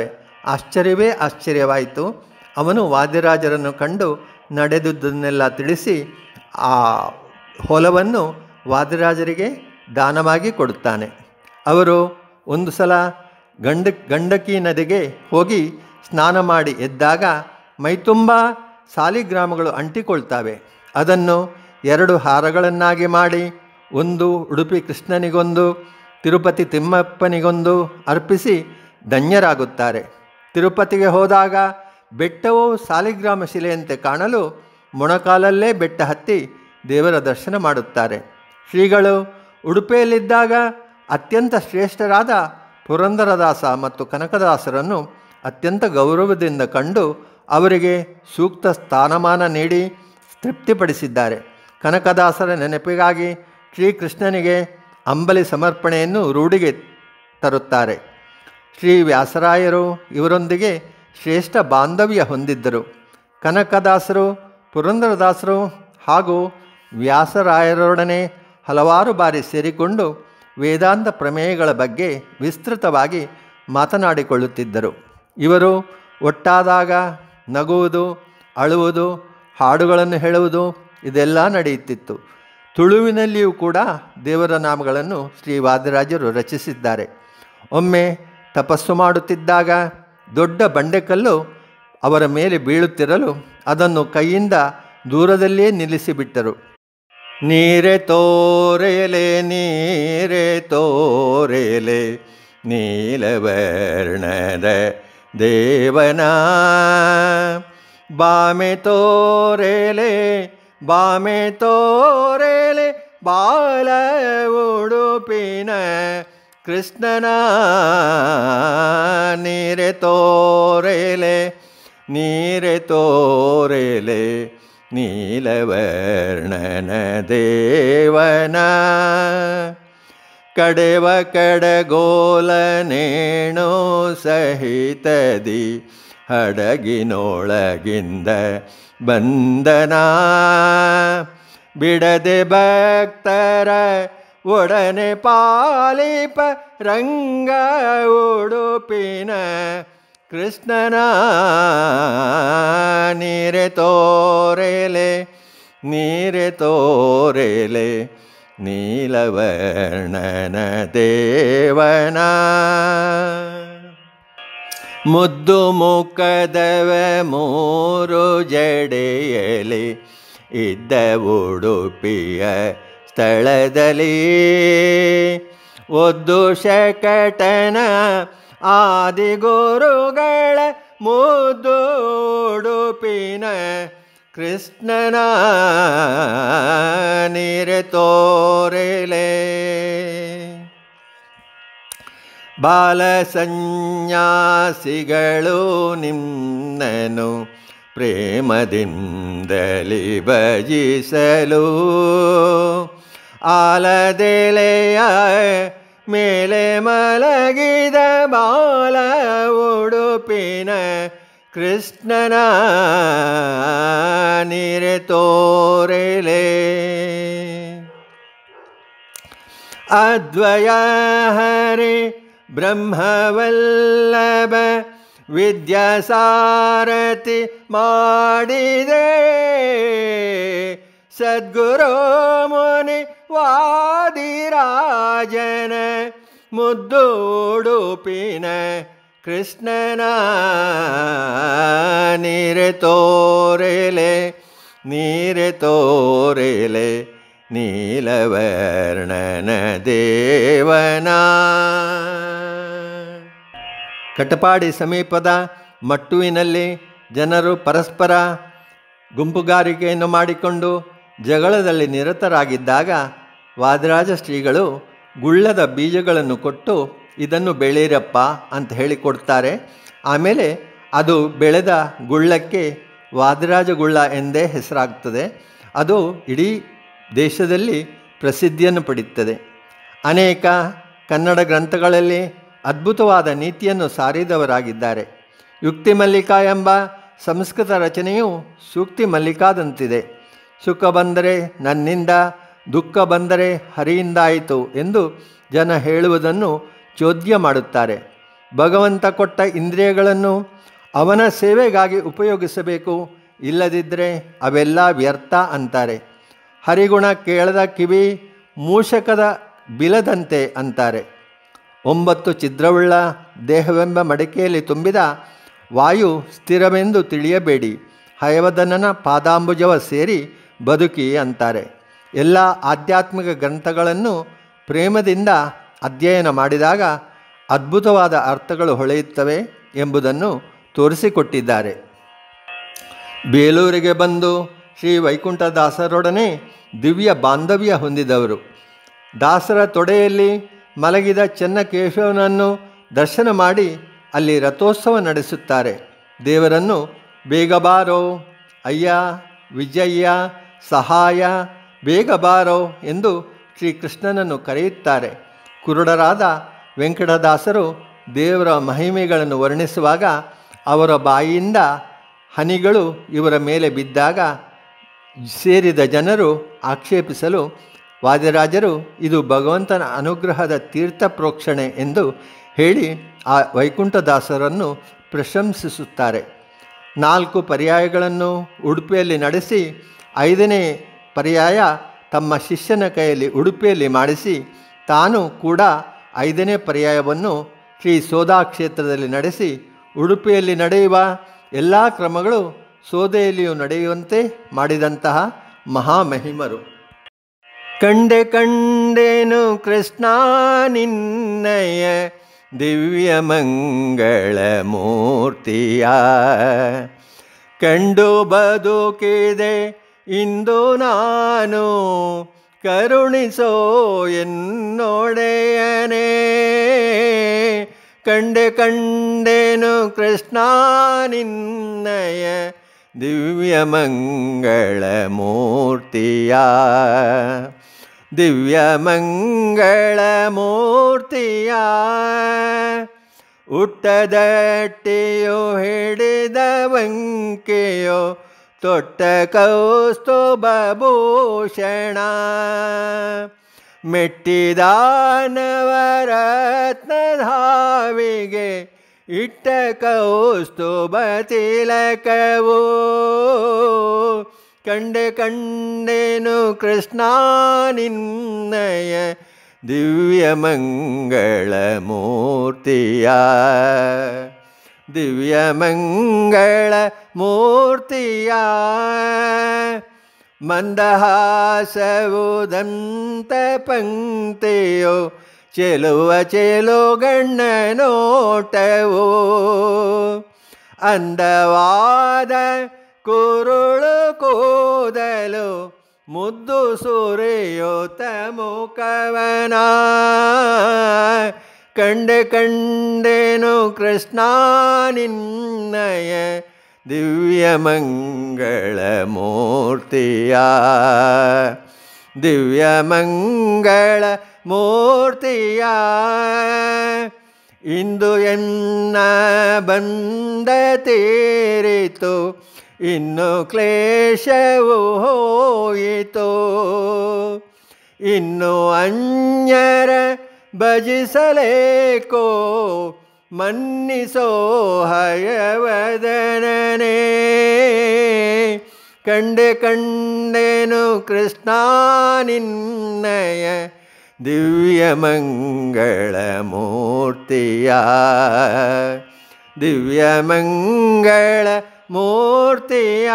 ಆಶ್ಚರ್ಯವೇ ಆಶ್ಚರ್ಯವಾಯಿತು ಅವನು ವಾದಿರಾಜರನ್ನು ಕಂಡು ನಡೆದುದನ್ನೆಲ್ಲ ತಿಳಿಸಿ ಆ ಹೊಲವನ್ನು ವಾದಿರಾಜರಿಗೆ ದಾನವಾಗಿ ಕೊಡುತ್ತಾನೆ ಅವರು ಒಂದು ಸಲ ಗಂಡ ಗಂಡಕಿ ನದಿಗೆ ಹೋಗಿ ಸ್ನಾನ ಮಾಡಿ ಎದ್ದಾಗ ಮೈತುಂಬ ಸಾಲಿಗ್ರಾಮಗಳು ಅಂಟಿಕೊಳ್ತವೆ ಅದನ್ನು ಎರಡು ಹಾರಗಳನ್ನಾಗಿ ಮಾಡಿ ಒಂದು ಉಡುಪಿ ಕೃಷ್ಣನಿಗೊಂದು ತಿರುಪತಿ ತಿಮ್ಮಪ್ಪನಿಗೊಂದು ಅರ್ಪಿಸಿ ಧನ್ಯರಾಗುತ್ತಾರೆ ತಿರುಪತಿಗೆ ಹೋದಾಗ ಬೆಟ್ಟವು ಸಾಲಿಗ್ರಾಮ ಶಿಲೆಯಂತೆ ಕಾಣಲು ಮೊಣಕಾಲಲ್ಲೇ ಬೆಟ್ಟ ಹತ್ತಿ ದೇವರ ದರ್ಶನ ಮಾಡುತ್ತಾರೆ ಶ್ರೀಗಳು ಉಡುಪಿಯಲ್ಲಿದ್ದಾಗ ಅತ್ಯಂತ ಶ್ರೇಷ್ಠರಾದ ಪುರಂದರದಾಸ ಮತ್ತು ಕನಕದಾಸರನ್ನು ಅತ್ಯಂತ ಗೌರವದಿಂದ ಕಂಡು ಅವರಿಗೆ ಸೂಕ್ತ ಸ್ಥಾನಮಾನ ನೀಡಿ ತೃಪ್ತಿಪಡಿಸಿದ್ದಾರೆ ಕನಕದಾಸರ ನೆನಪಿಗಾಗಿ ಶ್ರೀಕೃಷ್ಣನಿಗೆ ಅಂಬಲಿ ಸಮರ್ಪಣೆಯನ್ನು ರೂಢಿಗೆ ತರುತ್ತಾರೆ ಶ್ರೀ ವ್ಯಾಸರಾಯರು ಇವರೊಂದಿಗೆ ಶ್ರೇಷ್ಠ ಬಾಂಧವ್ಯ ಹೊಂದಿದ್ದರು ಕನಕದಾಸರು ಪುರಂದರದಾಸರು ಹಾಗೂ ವ್ಯಾಸರಾಯರೊಡನೆ ಹಲವಾರು ಬಾರಿ ಸೇರಿಕೊಂಡು ವೇದಾಂತ ಪ್ರಮೇಯಗಳ ಬಗ್ಗೆ ವಿಸ್ತೃತವಾಗಿ ಮಾತನಾಡಿಕೊಳ್ಳುತ್ತಿದ್ದರು ಇವರು ಒಟ್ಟಾದಾಗ ನಗುವುದು ಅಳುವುದು ಹಾಡುಗಳನ್ನು ಹೇಳುವುದು ಇದೆಲ್ಲ ನಡೆಯುತ್ತಿತ್ತು ತುಳುವಿನಲ್ಲಿಯೂ ಕೂಡ ದೇವರ ನಾಮಗಳನ್ನು ಶ್ರೀ ವಾದಿರಾಜರು ರಚಿಸಿದ್ದಾರೆ ಒಮ್ಮೆ ತಪಸ್ಸು ಮಾಡುತ್ತಿದ್ದಾಗ ದೊಡ್ಡ ಬಂಡೆಕಲ್ಲು ಅವರ ಮೇಲೆ ಬೀಳುತ್ತಿರಲು ಅದನ್ನು ಕೈಯಿಂದ ದೂರದಲ್ಲಿಯೇ ನಿಲ್ಲಿಸಿಬಿಟ್ಟರು ನೀರೆ ತೋರೆಲೆ ನೀರೆ ತೋರೆಲೆ ನೀಲವರ್ಣದ ದೇವನ ಬಾಮೆ ತೋರೆಲೆ ಬಾಮೆ ತೋರೆಲೆ ಬಾಲ ಉಡುಪಿನ ಕೃಷ್ಣನ ನೀರೆ ತೋರೆಲೆ ನೀರೆ ತೋರೆಲೆ ನೀಲವರ್ಣನ ದೇವನ ಕಡೆವ ಕಡಗೋಲನೇಣೋ ಸಹಿತದಿ ಹಡಗಿನೊಳಗಿಂದ ಬಂದನ ಬಿಡದೆ ಭಕ್ತರ ಒಡನೆ ಪಾಲಿಪ ರಂಗ ಉಡುಪಿನ ಕೃಷ್ಣನ ನೀರೆ ತೋರೆಲೆ ನೀರೆ ತೋರೆಲೆ ನೀಲವರ್ಣನ ದೇವನ ಮುದ್ದು ಮುಖದವ ಮೂರು ಜಡೆಯಲಿ ಇದ್ದ ಉಡುಪಿಯ ಸ್ಥಳದಲ್ಲಿ ಒದ್ದು ಶಕಟನ ಆದಿಗುರುಗಳ ಮುದ್ದು ಉಡುಪಿನ ಕೃಷ್ಣನ ನೀರೆ ತೋರೆಲೆ ಬಾಲಸನ್ಯಾಸಿಗಳು ನಿನ್ನನು ಪ್ರೇಮದಿಂದಲಿ ಭಜಿಸಲು ಆಲದೆಲೆಯ ಮೇಲೆ ಮಲಗಿದ ಬಾಲ ಉಡುಪಿನ ಕೃಷ್ಣನ ನೀರೆ ತೋರೆಲೆ ಅದ್ವಯ ಹರಿ ಬ್ರಹ್ಮವಲ್ಲಭ ವಿದ್ಯಾಸಾರಥಿ ಮಾಡಿದೆ ಸದ್ಗುರು ಮುನಿ ವಾದಿರಾಜನ ಮುದ್ದೋಡುಪಿನ ಕೃಷ್ಣನ ನೀರೆ ತೋರೆಲೆ ನೀರೆ ತೋರೆಲೆ ನೀಲವರ್ಣನ ದೇವನ ಕಟಪಾಡಿ ಸಮೀಪದ ಮಟ್ಟುವಿನಲ್ಲಿ ಜನರು ಪರಸ್ಪರ ಗುಂಪುಗಾರಿಕೆಯನ್ನು ಮಾಡಿಕೊಂಡು ಜಗಳದಲ್ಲಿ ನಿರತರಾಗಿದ್ದಾಗ ವಾದರಾಜ ಶ್ರೀಗಳು ಗುಳ್ಳದ ಬೀಜಗಳನ್ನು ಕೊಟ್ಟು ಇದನ್ನು ಬೆಳೀರಪ್ಪ ಅಂತ ಹೇಳಿಕೊಡ್ತಾರೆ ಆಮೇಲೆ ಅದು ಬೆಳೆದ ಗುಳ್ಳಕ್ಕೆ ವಾದರಾಜ ಗುಳ್ಳ ಎಂದೇ ಹೆಸರಾಗ್ತದೆ ಅದು ಇಡೀ ದೇಶದಲ್ಲಿ ಪ್ರಸಿದ್ಧಿಯನ್ನು ಪಡೆಯುತ್ತದೆ ಅನೇಕ ಕನ್ನಡ ಗ್ರಂಥಗಳಲ್ಲಿ ಅದ್ಭುತವಾದ ನೀತಿಯನ್ನು ಸಾರಿದವರಾಗಿದ್ದಾರೆ ಯುಕ್ತಿ ಮಲ್ಲಿಕಾ ಎಂಬ ಸಂಸ್ಕೃತ ರಚನೆಯು ಸೂಕ್ತಿ ಮಲ್ಲಿಕಾದಂತಿದೆ ಸುಖ ಬಂದರೆ ನನ್ನಿಂದ ದುಃಖ ಬಂದರೆ ಹರಿಯಿಂದಾಯಿತು ಎಂದು ಜನ ಹೇಳುವುದನ್ನು ಚೋದ್ಯ ಮಾಡುತ್ತಾರೆ ಭಗವಂತ ಕೊಟ್ಟ ಇಂದ್ರಿಯಗಳನ್ನು ಅವನ ಸೇವೆಗಾಗಿ ಉಪಯೋಗಿಸಬೇಕು ಇಲ್ಲದಿದ್ದರೆ ಅವೆಲ್ಲ ವ್ಯರ್ಥ ಅಂತಾರೆ ಹರಿಗುಣ ಕೇಳದ ಕಿವಿ ಮೂಷಕದ ಬಿಲದಂತೆ ಅಂತಾರೆ ಒಂಬತ್ತು ಛಿದ್ರವುಳ್ಳ ದೇಹವೆಂಬ ಮಡಿಕೆಯಲ್ಲಿ ತುಂಬಿದ ವಾಯು ಸ್ಥಿರವೆಂದು ತಿಳಿಯಬೇಡಿ ಹಯವದನನ ಪಾದಾಂಬುಜವ ಸೇರಿ ಬದುಕಿ ಅಂತಾರೆ ಎಲ್ಲ ಆಧ್ಯಾತ್ಮಿಕ ಗ್ರಂಥಗಳನ್ನು ಪ್ರೇಮದಿಂದ ಅಧ್ಯಯನ ಮಾಡಿದಾಗ ಅದ್ಭುತವಾದ ಅರ್ಥಗಳು ಹೊಳೆಯುತ್ತವೆ ಎಂಬುದನ್ನು ತೋರಿಸಿಕೊಟ್ಟಿದ್ದಾರೆ ಬೇಲೂರಿಗೆ ಬಂದು ಶ್ರೀ ವೈಕುಂಠದಾಸರೊಡನೆ ದಿವ್ಯ ಬಾಂಧವ್ಯ ಹೊಂದಿದವರು ದಾಸರ ತೊಡೆಯಲ್ಲಿ ಮಲಗಿದ ಚೆನ್ನಕೇಶವನನ್ನು ದರ್ಶನ ಮಾಡಿ ಅಲ್ಲಿ ರಥೋತ್ಸವ ನಡೆಸುತ್ತಾರೆ ದೇವರನ್ನು ಬೇಗ ಬಾರೋ ಅಯ್ಯ ವಿಜಯ್ಯ ಸಹಾಯ ಬೇಗ ಬಾರೋ ಎಂದು ಶ್ರೀಕೃಷ್ಣನನ್ನು ಕರೆಯುತ್ತಾರೆ ಕುರುಡರಾದ ವೆಂಕಟದಾಸರು ದೇವರ ಮಹಿಮೆಗಳನ್ನು ವರ್ಣಿಸುವಾಗ ಅವರ ಬಾಯಿಯಿಂದ ಹನಿಗಳು ಇವರ ಮೇಲೆ ಬಿದ್ದಾಗ ಸೇರಿದ ಜನರು ಆಕ್ಷೇಪಿಸಲು ವಾದಿರಾಜರು ಇದು ಭಗವಂತನ ಅನುಗ್ರಹದ ತೀರ್ಥ ಪ್ರೋಕ್ಷಣೆ ಎಂದು ಹೇಳಿ ಆ ವೈಕುಂಠದಾಸರನ್ನು ಪ್ರಶಂಸಿಸುತ್ತಾರೆ ನಾಲ್ಕು ಪರ್ಯಾಯಗಳನ್ನು ಉಡುಪಿಯಲ್ಲಿ ನಡೆಸಿ ಐದನೇ ಪರ್ಯಾಯ ತಮ್ಮ ಶಿಷ್ಯನ ಕೈಯಲ್ಲಿ ಉಡುಪಿಯಲ್ಲಿ ಮಾಡಿಸಿ ತಾನು ಕೂಡ ಐದನೇ ಪರ್ಯಾಯವನ್ನು ಶ್ರೀ ಸೋದಾ ಕ್ಷೇತ್ರದಲ್ಲಿ ನಡೆಸಿ ಉಡುಪಿಯಲ್ಲಿ ನಡೆಯುವ ಎಲ್ಲ ಕ್ರಮಗಳು ಸೋದೆಯಲ್ಲಿಯೂ ನಡೆಯುವಂತೆ ಮಾಡಿದಂತಹ ಮಹಾಮಹಿಮರು ಕಂಡೆ ಕಂಡೇನು ಕೃಷ್ಣ ನಿನ್ನಯ ದಿವ್ಯ ಮಂಗಳ ಮೂರ್ತಿಯ ಕಂಡು ಬದುಕಿದೆ ಇಂದು ನಾನು ಕರುಣಿಸೋ ಎನ್ನೊಡೆಯನೇ ಕಂಡೆ ಕಂಡೇನು ಕೃಷ್ಣ ನಿನ್ನಯ ದಿವ್ಯ ಮಂಗಳ ಮೂರ್ತಿಯ ದಿವ್ಯ ಮಂಗಳ ಮೂರ್ತಿಯ ಉಟ್ಟದಟ್ಟಿಯೋ ಹಿಡಿದ ವಂಕೆಯೋ ತೊಟ್ಟ ಕೌಸ್ತುಭ ಭೂಷಣ ಮೆಟ್ಟಿದಾನವರತ್ನಧಾವಿಗೆ ಇಟ್ಟ ಕೌಸ್ತುಭ ತಿಲಕವು ಕಂಡೆ ಕಂಡೇನು ಕೃಷ್ಣ ನಿನ್ನಯ ದಿವ್ಯ ಮಂಗಳ ಮೂರ್ತಿಯ ದಿವ್ಯ ಮಂಗಳ ಮೂರ್ತಿಯ ಮಂದಹಾಸವುದಂತ ಪಂಕ್ತಿಯೋ ಚೆಲುವ ಚೆಲೋ ಗಣ್ಣ ನೋಟವು ಅಂದವಾದ ಕುರುಳು ಕೂದಲು ಮುದ್ದು ಸುರಿಯೋತ ಮುಖವನ ಕಂಡೆ ಕಂಡೇನು ಕೃಷ್ಣ ನಿನ್ನಯ ದಿವ್ಯ ಮಂಗಳ ಮೂರ್ತಿಯ ದಿವ್ಯ ಮಂಗಳ ಮೂರ್ತಿಯ ಇಂದು ಎನ್ನ ಬಂದ ತೀರಿತು ಇನ್ನು ಕ್ಲೇಶವು ಹೋಯಿತು ಇನ್ನು ಅನ್ಯರ ಭಜಿಸಲೇಕೋ ಮನ್ನಿಸೋ ಹಯವದನನೇ ಕಂಡೆ ಕಂಡೇನು ಕೃಷ್ಣ ನಿನ್ನಯ ದಿವ್ಯ ಮಂಗಳ ಮೂರ್ತಿಯ ದಿವ್ಯ ಮಂಗಳ ಮೂರ್ತಿಯ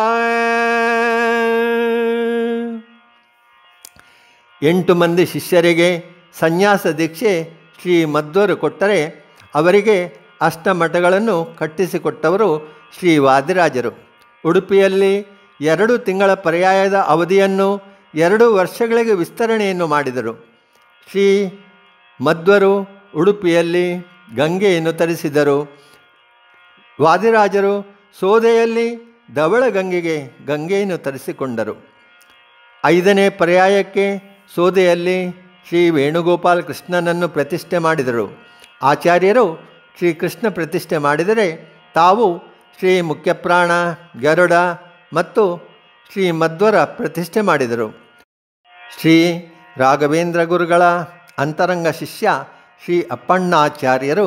ಎಂಟು ಮಂದಿ ಶಿಷ್ಯರಿಗೆ ಸನ್ಯಾಸ ದೀಕ್ಷೆ ಶ್ರೀ ಮಧ್ವರು ಕೊಟ್ಟರೆ ಅವರಿಗೆ ಅಷ್ಟಮಠಗಳನ್ನು ಕಟ್ಟಿಸಿಕೊಟ್ಟವರು ಶ್ರೀ ವಾದಿರಾಜರು ಉಡುಪಿಯಲ್ಲಿ ಎರಡು ತಿಂಗಳ ಪರ್ಯಾಯದ ಅವಧಿಯನ್ನು ಎರಡು ವರ್ಷಗಳಿಗೆ ವಿಸ್ತರಣೆಯನ್ನು ಮಾಡಿದರು ಶ್ರೀ ಮಧ್ವರು ಉಡುಪಿಯಲ್ಲಿ ಗಂಗೆಯನ್ನು ತರಿಸಿದರು ವಾದಿರಾಜರು ಸೋದೆಯಲ್ಲಿ ಧವಳ ಗಂಗೆಗೆ ಗಂಗೆಯನ್ನು ತರಿಸಿಕೊಂಡರು ಐದನೇ ಪರ್ಯಾಯಕ್ಕೆ ಸೋದೆಯಲ್ಲಿ ಶ್ರೀ ವೇಣುಗೋಪಾಲ್ ಕೃಷ್ಣನನ್ನು ಪ್ರತಿಷ್ಠೆ ಮಾಡಿದರು ಆಚಾರ್ಯರು ಶ್ರೀ ಕೃಷ್ಣ ಪ್ರತಿಷ್ಠೆ ಮಾಡಿದರೆ ತಾವು ಶ್ರೀ ಮುಖ್ಯಪ್ರಾಣ ಗರುಡ ಮತ್ತು ಶ್ರೀ ಮಧ್ವರ ಪ್ರತಿಷ್ಠೆ ಮಾಡಿದರು ಶ್ರೀ ರಾಘವೇಂದ್ರ ಗುರುಗಳ ಅಂತರಂಗ ಶಿಷ್ಯ ಶ್ರೀ ಅಪ್ಪಣ್ಣಾಚಾರ್ಯರು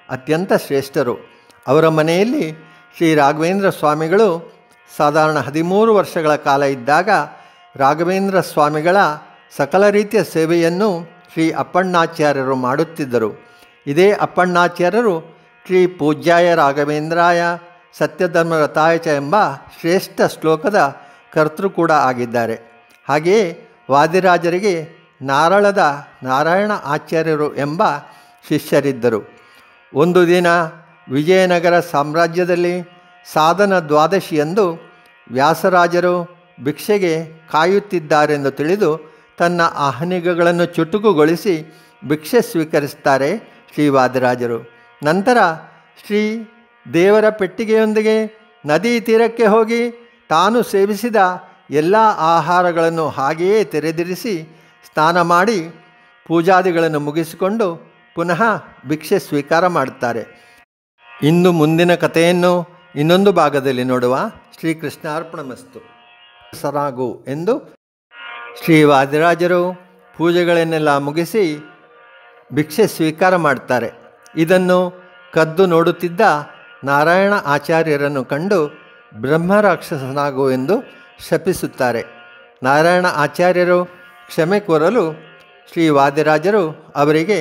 ಅತ್ಯಂತ ಶ್ರೇಷ್ಠರು ಅವರ ಮನೆಯಲ್ಲಿ ಶ್ರೀ ರಾಘವೇಂದ್ರ ಸ್ವಾಮಿಗಳು ಸಾಧಾರಣ ಹದಿಮೂರು ವರ್ಷಗಳ ಕಾಲ ಇದ್ದಾಗ ರಾಘವೇಂದ್ರ ಸ್ವಾಮಿಗಳ ಸಕಲ ರೀತಿಯ ಸೇವೆಯನ್ನು ಶ್ರೀ ಅಪ್ಪಣ್ಣಾಚಾರ್ಯರು ಮಾಡುತ್ತಿದ್ದರು ಇದೇ ಅಪ್ಪಣ್ಣಾಚಾರ್ಯರು ಶ್ರೀ ಪೂಜ್ಯಾಯ ರಾಘವೇಂದ್ರಾಯ ಸತ್ಯಧರ್ಮರತಾಯ ಚ ಎಂಬ ಶ್ರೇಷ್ಠ ಶ್ಲೋಕದ ಕರ್ತೃ ಕೂಡ ಆಗಿದ್ದಾರೆ ಹಾಗೆಯೇ ವಾದಿರಾಜರಿಗೆ ನಾರಳದ ನಾರಾಯಣ ಆಚಾರ್ಯರು ಎಂಬ ಶಿಷ್ಯರಿದ್ದರು ಒಂದು ದಿನ ವಿಜಯನಗರ ಸಾಮ್ರಾಜ್ಯದಲ್ಲಿ ಸಾಧನ ದ್ವಾದಶಿಯಂದು ವ್ಯಾಸರಾಜರು ಭಿಕ್ಷೆಗೆ ಕಾಯುತ್ತಿದ್ದಾರೆಂದು ತಿಳಿದು ತನ್ನ ಆಹ್ನಿಗಗಳನ್ನು ಚುಟುಕುಗೊಳಿಸಿ ಭಿಕ್ಷೆ ಸ್ವೀಕರಿಸ್ತಾರೆ ಶ್ರೀ ವಾದಿರಾಜರು ನಂತರ ಶ್ರೀ ದೇವರ ಪೆಟ್ಟಿಗೆಯೊಂದಿಗೆ ನದಿ ತೀರಕ್ಕೆ ಹೋಗಿ ತಾನು ಸೇವಿಸಿದ ಎಲ್ಲ ಆಹಾರಗಳನ್ನು ಹಾಗೆಯೇ ತೆರೆದಿರಿಸಿ ಸ್ನಾನ ಮಾಡಿ ಪೂಜಾದಿಗಳನ್ನು ಮುಗಿಸಿಕೊಂಡು ಪುನಃ ಭಿಕ್ಷೆ ಸ್ವೀಕಾರ ಮಾಡುತ್ತಾರೆ ಇನ್ನು ಮುಂದಿನ ಕಥೆಯನ್ನು ಇನ್ನೊಂದು ಭಾಗದಲ್ಲಿ ನೋಡುವ ಶ್ರೀಕೃಷ್ಣಾರ್ಪಣಮಸ್ತು ಸರಾಗು ಎಂದು ಶ್ರೀ ವಾದಿರಾಜರು ಪೂಜೆಗಳನ್ನೆಲ್ಲ ಮುಗಿಸಿ ಭಿಕ್ಷೆ ಸ್ವೀಕಾರ ಮಾಡ್ತಾರೆ ಇದನ್ನು ಕದ್ದು ನೋಡುತ್ತಿದ್ದ ನಾರಾಯಣ ಆಚಾರ್ಯರನ್ನು ಕಂಡು ಬ್ರಹ್ಮರಾಕ್ಷಸನಾಗು ಎಂದು ಶಪಿಸುತ್ತಾರೆ ನಾರಾಯಣ ಆಚಾರ್ಯರು ಕ್ಷಮೆ ಕೋರಲು ಶ್ರೀ ವಾದಿರಾಜರು ಅವರಿಗೆ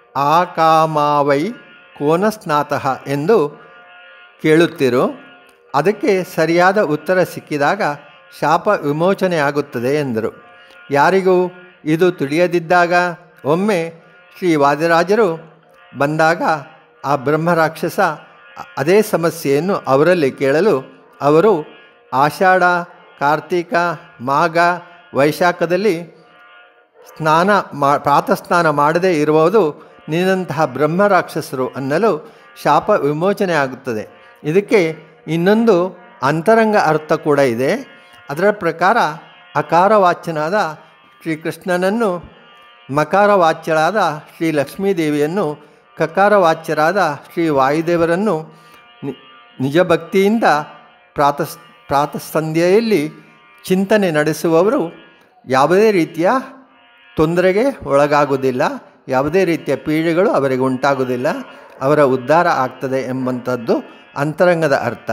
ಆಕಾಮಾವೈ ಕೋನಸ್ನಾತಃ ಎಂದು ಕೇಳುತ್ತಿರು ಅದಕ್ಕೆ ಸರಿಯಾದ ಉತ್ತರ ಸಿಕ್ಕಿದಾಗ ಶಾಪ ವಿಮೋಚನೆ ಆಗುತ್ತದೆ ಎಂದರು ಯಾರಿಗೂ ಇದು ತಿಳಿಯದಿದ್ದಾಗ ಒಮ್ಮೆ ಶ್ರೀ ವಾದಿರಾಜರು ಬಂದಾಗ ಆ ಬ್ರಹ್ಮರಾಕ್ಷಸ ಅದೇ ಸಮಸ್ಯೆಯನ್ನು ಅವರಲ್ಲಿ ಕೇಳಲು ಅವರು ಆಷಾಢ ಕಾರ್ತಿಕ ಮಾಘ ವೈಶಾಖದಲ್ಲಿ ಸ್ನಾನ ಮಾ ಪ್ರಾತಃ ಸ್ನಾನ ಮಾಡದೇ ಇರುವುದು ನಿನ್ನಂತಹ ಬ್ರಹ್ಮರಾಕ್ಷಸರು ಅನ್ನಲು ಶಾಪ ವಿಮೋಚನೆ ಆಗುತ್ತದೆ ಇದಕ್ಕೆ ಇನ್ನೊಂದು ಅಂತರಂಗ ಅರ್ಥ ಕೂಡ ಇದೆ ಅದರ ಪ್ರಕಾರ ಅಕಾರವಾಚ್ಯನಾದ ಶ್ರೀಕೃಷ್ಣನನ್ನು ಮಕಾರವಾಚ್ಯಳಾದ ಶ್ರೀ ಲಕ್ಷ್ಮೀದೇವಿಯನ್ನು ಕಕಾರವಾಚ್ಯರಾದ ಶ್ರೀ ವಾಯುದೇವರನ್ನು ನಿ- ನಿಜ ಭಕ್ತಿಯಿಂದ ಪ್ರಾತಃ ಪ್ರಾತಃ ಸಂಧ್ಯೆಯಲ್ಲಿ ಚಿಂತನೆ ನಡೆಸುವವರು ಯಾವುದೇ ರೀತಿಯ ತೊಂದರೆಗೆ ಒಳಗಾಗುವುದಿಲ್ಲ ಯಾವುದೇ ರೀತಿಯ ಪೀಡೆಗಳು ಅವರಿಗೆ ಉಂಟಾಗುವುದಿಲ್ಲ ಅವರ ಉದ್ಧಾರ ಆಗ್ತದೆ ಎಂಬಂಥದ್ದು ಅಂತರಂಗದ ಅರ್ಥ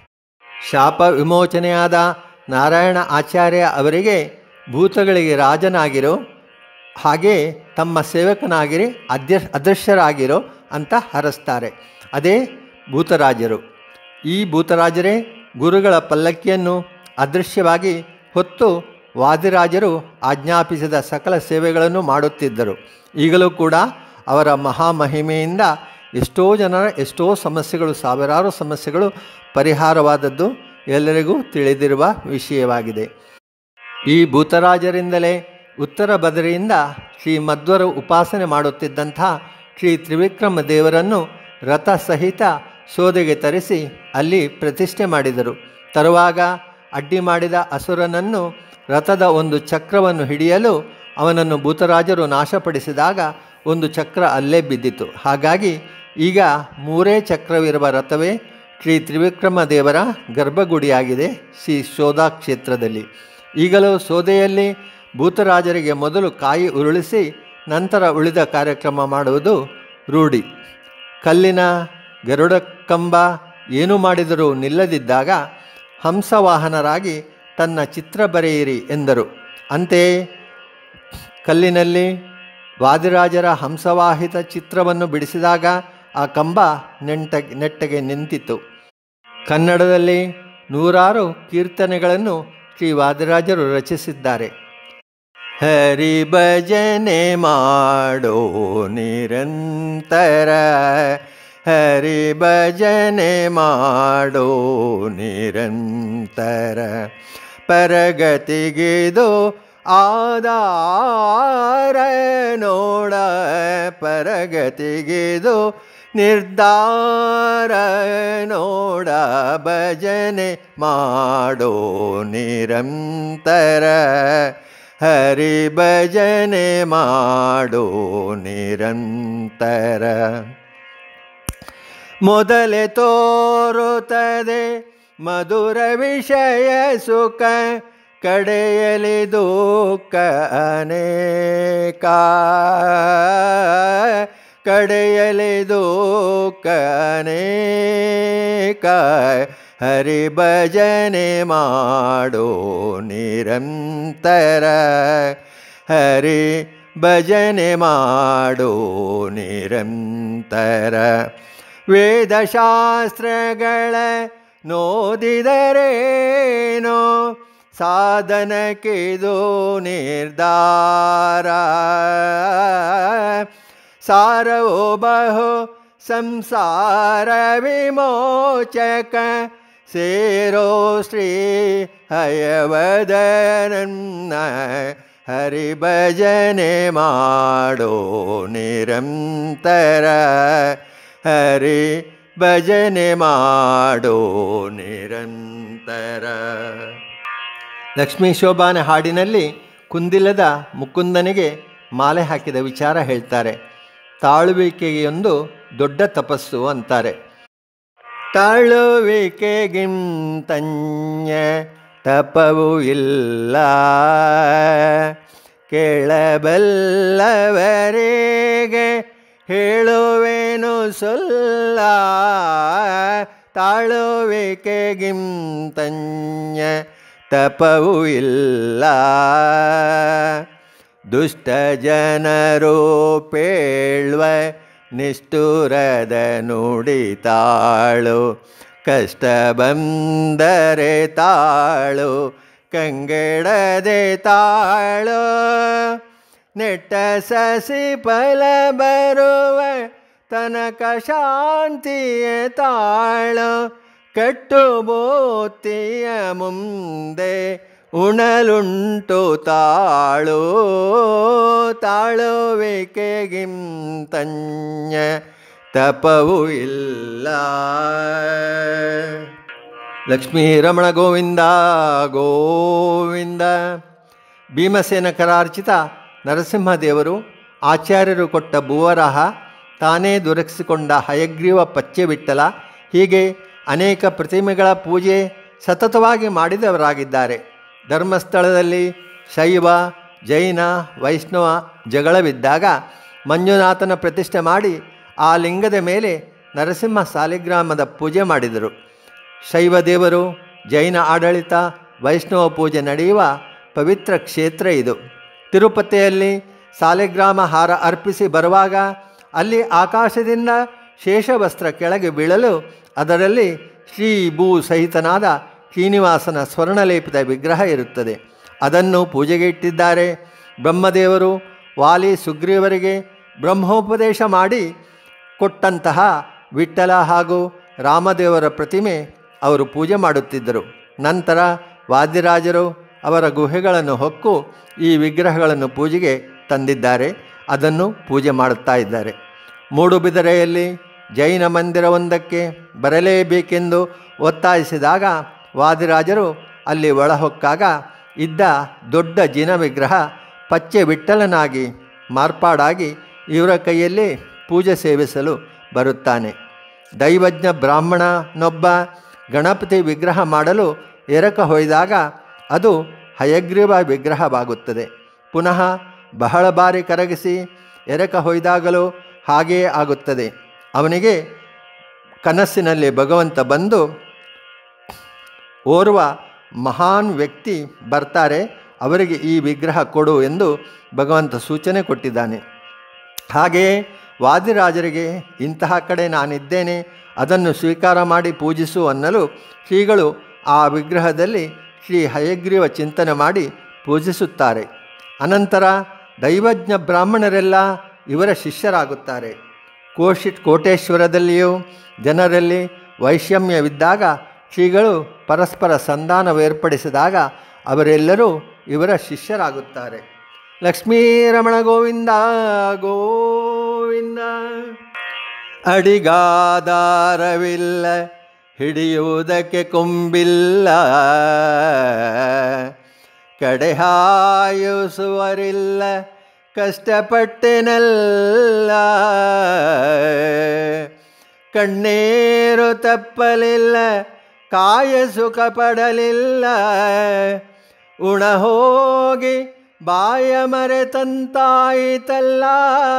ಶಾಪ ವಿಮೋಚನೆಯಾದ ನಾರಾಯಣ ಆಚಾರ್ಯ ಅವರಿಗೆ ಭೂತಗಳಿಗೆ ರಾಜನಾಗಿರೋ ಹಾಗೆ ತಮ್ಮ ಸೇವಕನಾಗಿರಿ ಅಧ್ಯ ಅದೃಶ್ಯರಾಗಿರೋ ಅಂತ ಹರಸ್ತಾರೆ ಅದೇ ಭೂತರಾಜರು ಈ ಭೂತರಾಜರೇ ಗುರುಗಳ ಪಲ್ಲಕ್ಕಿಯನ್ನು ಅದೃಶ್ಯವಾಗಿ ಹೊತ್ತು ವಾದಿರಾಜರು ಆಜ್ಞಾಪಿಸಿದ ಸಕಲ ಸೇವೆಗಳನ್ನು ಮಾಡುತ್ತಿದ್ದರು ಈಗಲೂ ಕೂಡ ಅವರ ಮಹಾಮಹಿಮೆಯಿಂದ ಎಷ್ಟೋ ಜನರ ಎಷ್ಟೋ ಸಮಸ್ಯೆಗಳು ಸಾವಿರಾರು ಸಮಸ್ಯೆಗಳು ಪರಿಹಾರವಾದದ್ದು ಎಲ್ಲರಿಗೂ ತಿಳಿದಿರುವ ವಿಷಯವಾಗಿದೆ ಈ ಭೂತರಾಜರಿಂದಲೇ ಉತ್ತರ ಬದರಿಯಿಂದ ಶ್ರೀ ಮಧ್ವರು ಉಪಾಸನೆ ಮಾಡುತ್ತಿದ್ದಂಥ ಶ್ರೀ ತ್ರಿವಿಕ್ರಮ ದೇವರನ್ನು ರಥ ಸಹಿತ ಸೋದೆಗೆ ತರಿಸಿ ಅಲ್ಲಿ ಪ್ರತಿಷ್ಠೆ ಮಾಡಿದರು ತರುವಾಗ ಅಡ್ಡಿ ಮಾಡಿದ ಅಸುರನನ್ನು ರಥದ ಒಂದು ಚಕ್ರವನ್ನು ಹಿಡಿಯಲು ಅವನನ್ನು ಭೂತರಾಜರು ನಾಶಪಡಿಸಿದಾಗ ಒಂದು ಚಕ್ರ ಅಲ್ಲೇ ಬಿದ್ದಿತು ಹಾಗಾಗಿ ಈಗ ಮೂರೇ ಚಕ್ರವಿರುವ ರಥವೇ ಶ್ರೀ ತ್ರಿವಿಕ್ರಮ ದೇವರ ಗರ್ಭಗುಡಿಯಾಗಿದೆ ಶ್ರೀ ಶೋಧಾ ಕ್ಷೇತ್ರದಲ್ಲಿ ಈಗಲೂ ಸೋದೆಯಲ್ಲಿ ಭೂತರಾಜರಿಗೆ ಮೊದಲು ಕಾಯಿ ಉರುಳಿಸಿ ನಂತರ ಉಳಿದ ಕಾರ್ಯಕ್ರಮ ಮಾಡುವುದು ರೂಢಿ ಕಲ್ಲಿನ ಗರುಡ ಕಂಬ ಏನು ಮಾಡಿದರೂ ನಿಲ್ಲದಿದ್ದಾಗ ಹಂಸವಾಹನರಾಗಿ ತನ್ನ ಚಿತ್ರ ಬರೆಯಿರಿ ಎಂದರು ಅಂತೆಯೇ ಕಲ್ಲಿನಲ್ಲಿ ವಾದಿರಾಜರ ಹಂಸವಾಹಿತ ಚಿತ್ರವನ್ನು ಬಿಡಿಸಿದಾಗ ಆ ಕಂಬ ನೆಂಟ ನೆಟ್ಟಗೆ ನಿಂತಿತು ಕನ್ನಡದಲ್ಲಿ ನೂರಾರು ಕೀರ್ತನೆಗಳನ್ನು ಶ್ರೀ ವಾದಿರಾಜರು ರಚಿಸಿದ್ದಾರೆ ಹರಿ ಭಜನೆ ಮಾಡೋ ನಿರಂತರ ಹರಿ ಭಜನೆ ಮಾಡೋ ನಿರಂತರ ಪರಗತಿಗಿದು ಆಧಾರ ನೋಡ ಪರಗತಿಗಿದು ನಿರ್ಧಾರ ನೋಡ ಭಜನೆ ಮಾಡೋ ನಿರಂತರ ಹರಿ ಭಜನೆ ಮಾಡೋ ನಿರಂತರ ಮೊದಲೇ ತೋರುತ್ತದೆ ಮಧುರ ವಿಷಯ ಸುಖ ಕಡೆಯಲಿ ದುಃಖ ಅನೇಕ ಕಡೆಯಲೆದು ಕನೇಕ ಹರಿ ಭಜನೆ ಮಾಡೋ ನಿರಂತರ ಹರಿ ಭಜನೆ ಮಾಡೋ ನಿರಂತರ ವೇದಶಾಸ್ತ್ರಗಳ ನೋದಿದರೇನೋ ಸಾಧನಕ್ಕಿದು ನಿರ್ಧಾರ ಸಾರವೋ ಬಹು ಸಂಸಾರ ವಿಮೋಚಕ ಸೇರೋ ಶ್ರೀ ಹಯವದನನ್ನ ಹರಿ ಭಜನೆ ಮಾಡೋ ನಿರಂತರ ಹರಿ ಭಜನೆ ಮಾಡೋ ನಿರಂತರ ಲಕ್ಷ್ಮೀ ಶೋಭಾನ ಹಾಡಿನಲ್ಲಿ ಕುಂದಿಲ್ಲದ ಮುಕುಂದನಿಗೆ ಮಾಲೆ ಹಾಕಿದ ವಿಚಾರ ಹೇಳ್ತಾರೆ ತಾಳುವಿಕೆಯೊಂದು ದೊಡ್ಡ ತಪಸ್ಸು ಅಂತಾರೆ ತಾಳುವಿಕೆಗಿಂತನ್ಯ ತಪವೂ ಇಲ್ಲ ಕೇಳಬಲ್ಲವರಿಗೆ ಹೇಳುವೇನು ಸೊಲ್ಲ ತಾಳುವಿಕೆಗಿಂತನ್ಯ ತಪವೂ ಇಲ್ಲ ದುಷ್ಟ ಜನರು ಪೇಳ್ವ ನಿಷ್ಠುರದ ನುಡಿತಾಳು ಕಷ್ಟ ಬಂದರೆ ತಾಳು ಕಂಗೆಡದೆ ತಾಳು ನೆಟ್ಟ ಸಸಿ ಫಲ ಬರುವ ತನಕ ಶಾಂತಿಯ ತಾಳು ಕಟ್ಟು ಬೋತಿಯ ಮುಂದೆ ಉಣಲುಂಟು ತಾಳು ತಾಳುವಿಕೆಗಿಂತನ್ಯ ತಪವೂ ಇಲ್ಲ ಲಕ್ಷ್ಮೀ ರಮಣ ಗೋವಿಂದ ಗೋವಿಂದ ಭೀಮಸೇನ ಕರಾರ್ಚಿತ ನರಸಿಂಹದೇವರು ಆಚಾರ್ಯರು ಕೊಟ್ಟ ಭುವರಾಹ ತಾನೇ ದೊರಕಿಸಿಕೊಂಡ ಹಯಗ್ರೀವ ಪಚ್ಚೆ ಬಿಟ್ಟಲ ಹೀಗೆ ಅನೇಕ ಪ್ರತಿಮೆಗಳ ಪೂಜೆ ಸತತವಾಗಿ ಮಾಡಿದವರಾಗಿದ್ದಾರೆ ಧರ್ಮಸ್ಥಳದಲ್ಲಿ ಶೈವ ಜೈನ ವೈಷ್ಣವ ಜಗಳವಿದ್ದಾಗ ಮಂಜುನಾಥನ ಪ್ರತಿಷ್ಠೆ ಮಾಡಿ ಆ ಲಿಂಗದ ಮೇಲೆ ನರಸಿಂಹ ಸಾಲಿಗ್ರಾಮದ ಪೂಜೆ ಮಾಡಿದರು ಶೈವ ದೇವರು ಜೈನ ಆಡಳಿತ ವೈಷ್ಣವ ಪೂಜೆ ನಡೆಯುವ ಪವಿತ್ರ ಕ್ಷೇತ್ರ ಇದು ತಿರುಪತಿಯಲ್ಲಿ ಸಾಲಿಗ್ರಾಮ ಹಾರ ಅರ್ಪಿಸಿ ಬರುವಾಗ ಅಲ್ಲಿ ಆಕಾಶದಿಂದ ಶೇಷವಸ್ತ್ರ ಕೆಳಗೆ ಬೀಳಲು ಅದರಲ್ಲಿ ಶ್ರೀ ಭೂ ಸಹಿತನಾದ ಶ್ರೀನಿವಾಸನ ಸ್ವರ್ಣಲೇಪಿತ ವಿಗ್ರಹ ಇರುತ್ತದೆ ಅದನ್ನು ಪೂಜೆಗೆ ಇಟ್ಟಿದ್ದಾರೆ ಬ್ರಹ್ಮದೇವರು ವಾಲಿ ಸುಗ್ರೀವರಿಗೆ ಬ್ರಹ್ಮೋಪದೇಶ ಮಾಡಿ ಕೊಟ್ಟಂತಹ ವಿಠ್ಠಲ ಹಾಗೂ ರಾಮದೇವರ ಪ್ರತಿಮೆ ಅವರು ಪೂಜೆ ಮಾಡುತ್ತಿದ್ದರು ನಂತರ ವಾದ್ಯರಾಜರು ಅವರ ಗುಹೆಗಳನ್ನು ಹೊಕ್ಕು ಈ ವಿಗ್ರಹಗಳನ್ನು ಪೂಜೆಗೆ ತಂದಿದ್ದಾರೆ ಅದನ್ನು ಪೂಜೆ ಮಾಡುತ್ತಾ ಇದ್ದಾರೆ ಮೂಡುಬಿದರೆಯಲ್ಲಿ ಜೈನ ಮಂದಿರವೊಂದಕ್ಕೆ ಬರಲೇಬೇಕೆಂದು ಒತ್ತಾಯಿಸಿದಾಗ ವಾದಿರಾಜರು ಅಲ್ಲಿ ಒಳಹೊಕ್ಕಾಗ ಇದ್ದ ದೊಡ್ಡ ಜಿನ ವಿಗ್ರಹ ಪಚ್ಚೆ ವಿಠ್ಠಲನಾಗಿ ಮಾರ್ಪಾಡಾಗಿ ಇವರ ಕೈಯಲ್ಲಿ ಪೂಜೆ ಸೇವಿಸಲು ಬರುತ್ತಾನೆ ದೈವಜ್ಞ ಬ್ರಾಹ್ಮಣನೊಬ್ಬ ಗಣಪತಿ ವಿಗ್ರಹ ಮಾಡಲು ಎರಕ ಹೊಯ್ದಾಗ ಅದು ಹಯಗ್ರೀವ ವಿಗ್ರಹವಾಗುತ್ತದೆ ಪುನಃ ಬಹಳ ಬಾರಿ ಕರಗಿಸಿ ಎರಕ ಹೊಯ್ದಾಗಲೂ ಹಾಗೆಯೇ ಆಗುತ್ತದೆ ಅವನಿಗೆ ಕನಸಿನಲ್ಲಿ ಭಗವಂತ ಬಂದು ಓರ್ವ ಮಹಾನ್ ವ್ಯಕ್ತಿ ಬರ್ತಾರೆ ಅವರಿಗೆ ಈ ವಿಗ್ರಹ ಕೊಡು ಎಂದು ಭಗವಂತ ಸೂಚನೆ ಕೊಟ್ಟಿದ್ದಾನೆ ಹಾಗೆಯೇ ವಾದಿರಾಜರಿಗೆ ಇಂತಹ ಕಡೆ ನಾನಿದ್ದೇನೆ ಅದನ್ನು ಸ್ವೀಕಾರ ಮಾಡಿ ಪೂಜಿಸು ಅನ್ನಲು ಶ್ರೀಗಳು ಆ ವಿಗ್ರಹದಲ್ಲಿ ಶ್ರೀ ಹಯಗ್ರೀವ ಚಿಂತನೆ ಮಾಡಿ ಪೂಜಿಸುತ್ತಾರೆ ಅನಂತರ ದೈವಜ್ಞ ಬ್ರಾಹ್ಮಣರೆಲ್ಲ ಇವರ ಶಿಷ್ಯರಾಗುತ್ತಾರೆ ಕೋಶಿ ಕೋಟೇಶ್ವರದಲ್ಲಿಯೂ ಜನರಲ್ಲಿ ವೈಷಮ್ಯವಿದ್ದಾಗ ಶ್ರೀಗಳು ಪರಸ್ಪರ ಸಂಧಾನವೇರ್ಪಡಿಸಿದಾಗ ಅವರೆಲ್ಲರೂ ಇವರ ಶಿಷ್ಯರಾಗುತ್ತಾರೆ ಲಕ್ಷ್ಮೀರಮಣ ಗೋವಿಂದ ಗೋವಿಂದ ಅಡಿಗಾದಾರವಿಲ್ಲ ಹಿಡಿಯುವುದಕ್ಕೆ ಕೊಂಬಿಲ್ಲ ಕಡೆಹಾಯಿಸುವರಿಲ್ಲ ಕಷ್ಟಪಟ್ಟೆನಲ್ಲ ಕಣ್ಣೀರು ತಪ್ಪಲಿಲ್ಲ ಕಾಯ ಸುಖ ಪಡಲಿಲ್ಲ ಉಣ ಹೋಗಿ ಬಾಯ ಮರೆತಂತಾಯಿತಲ್ಲ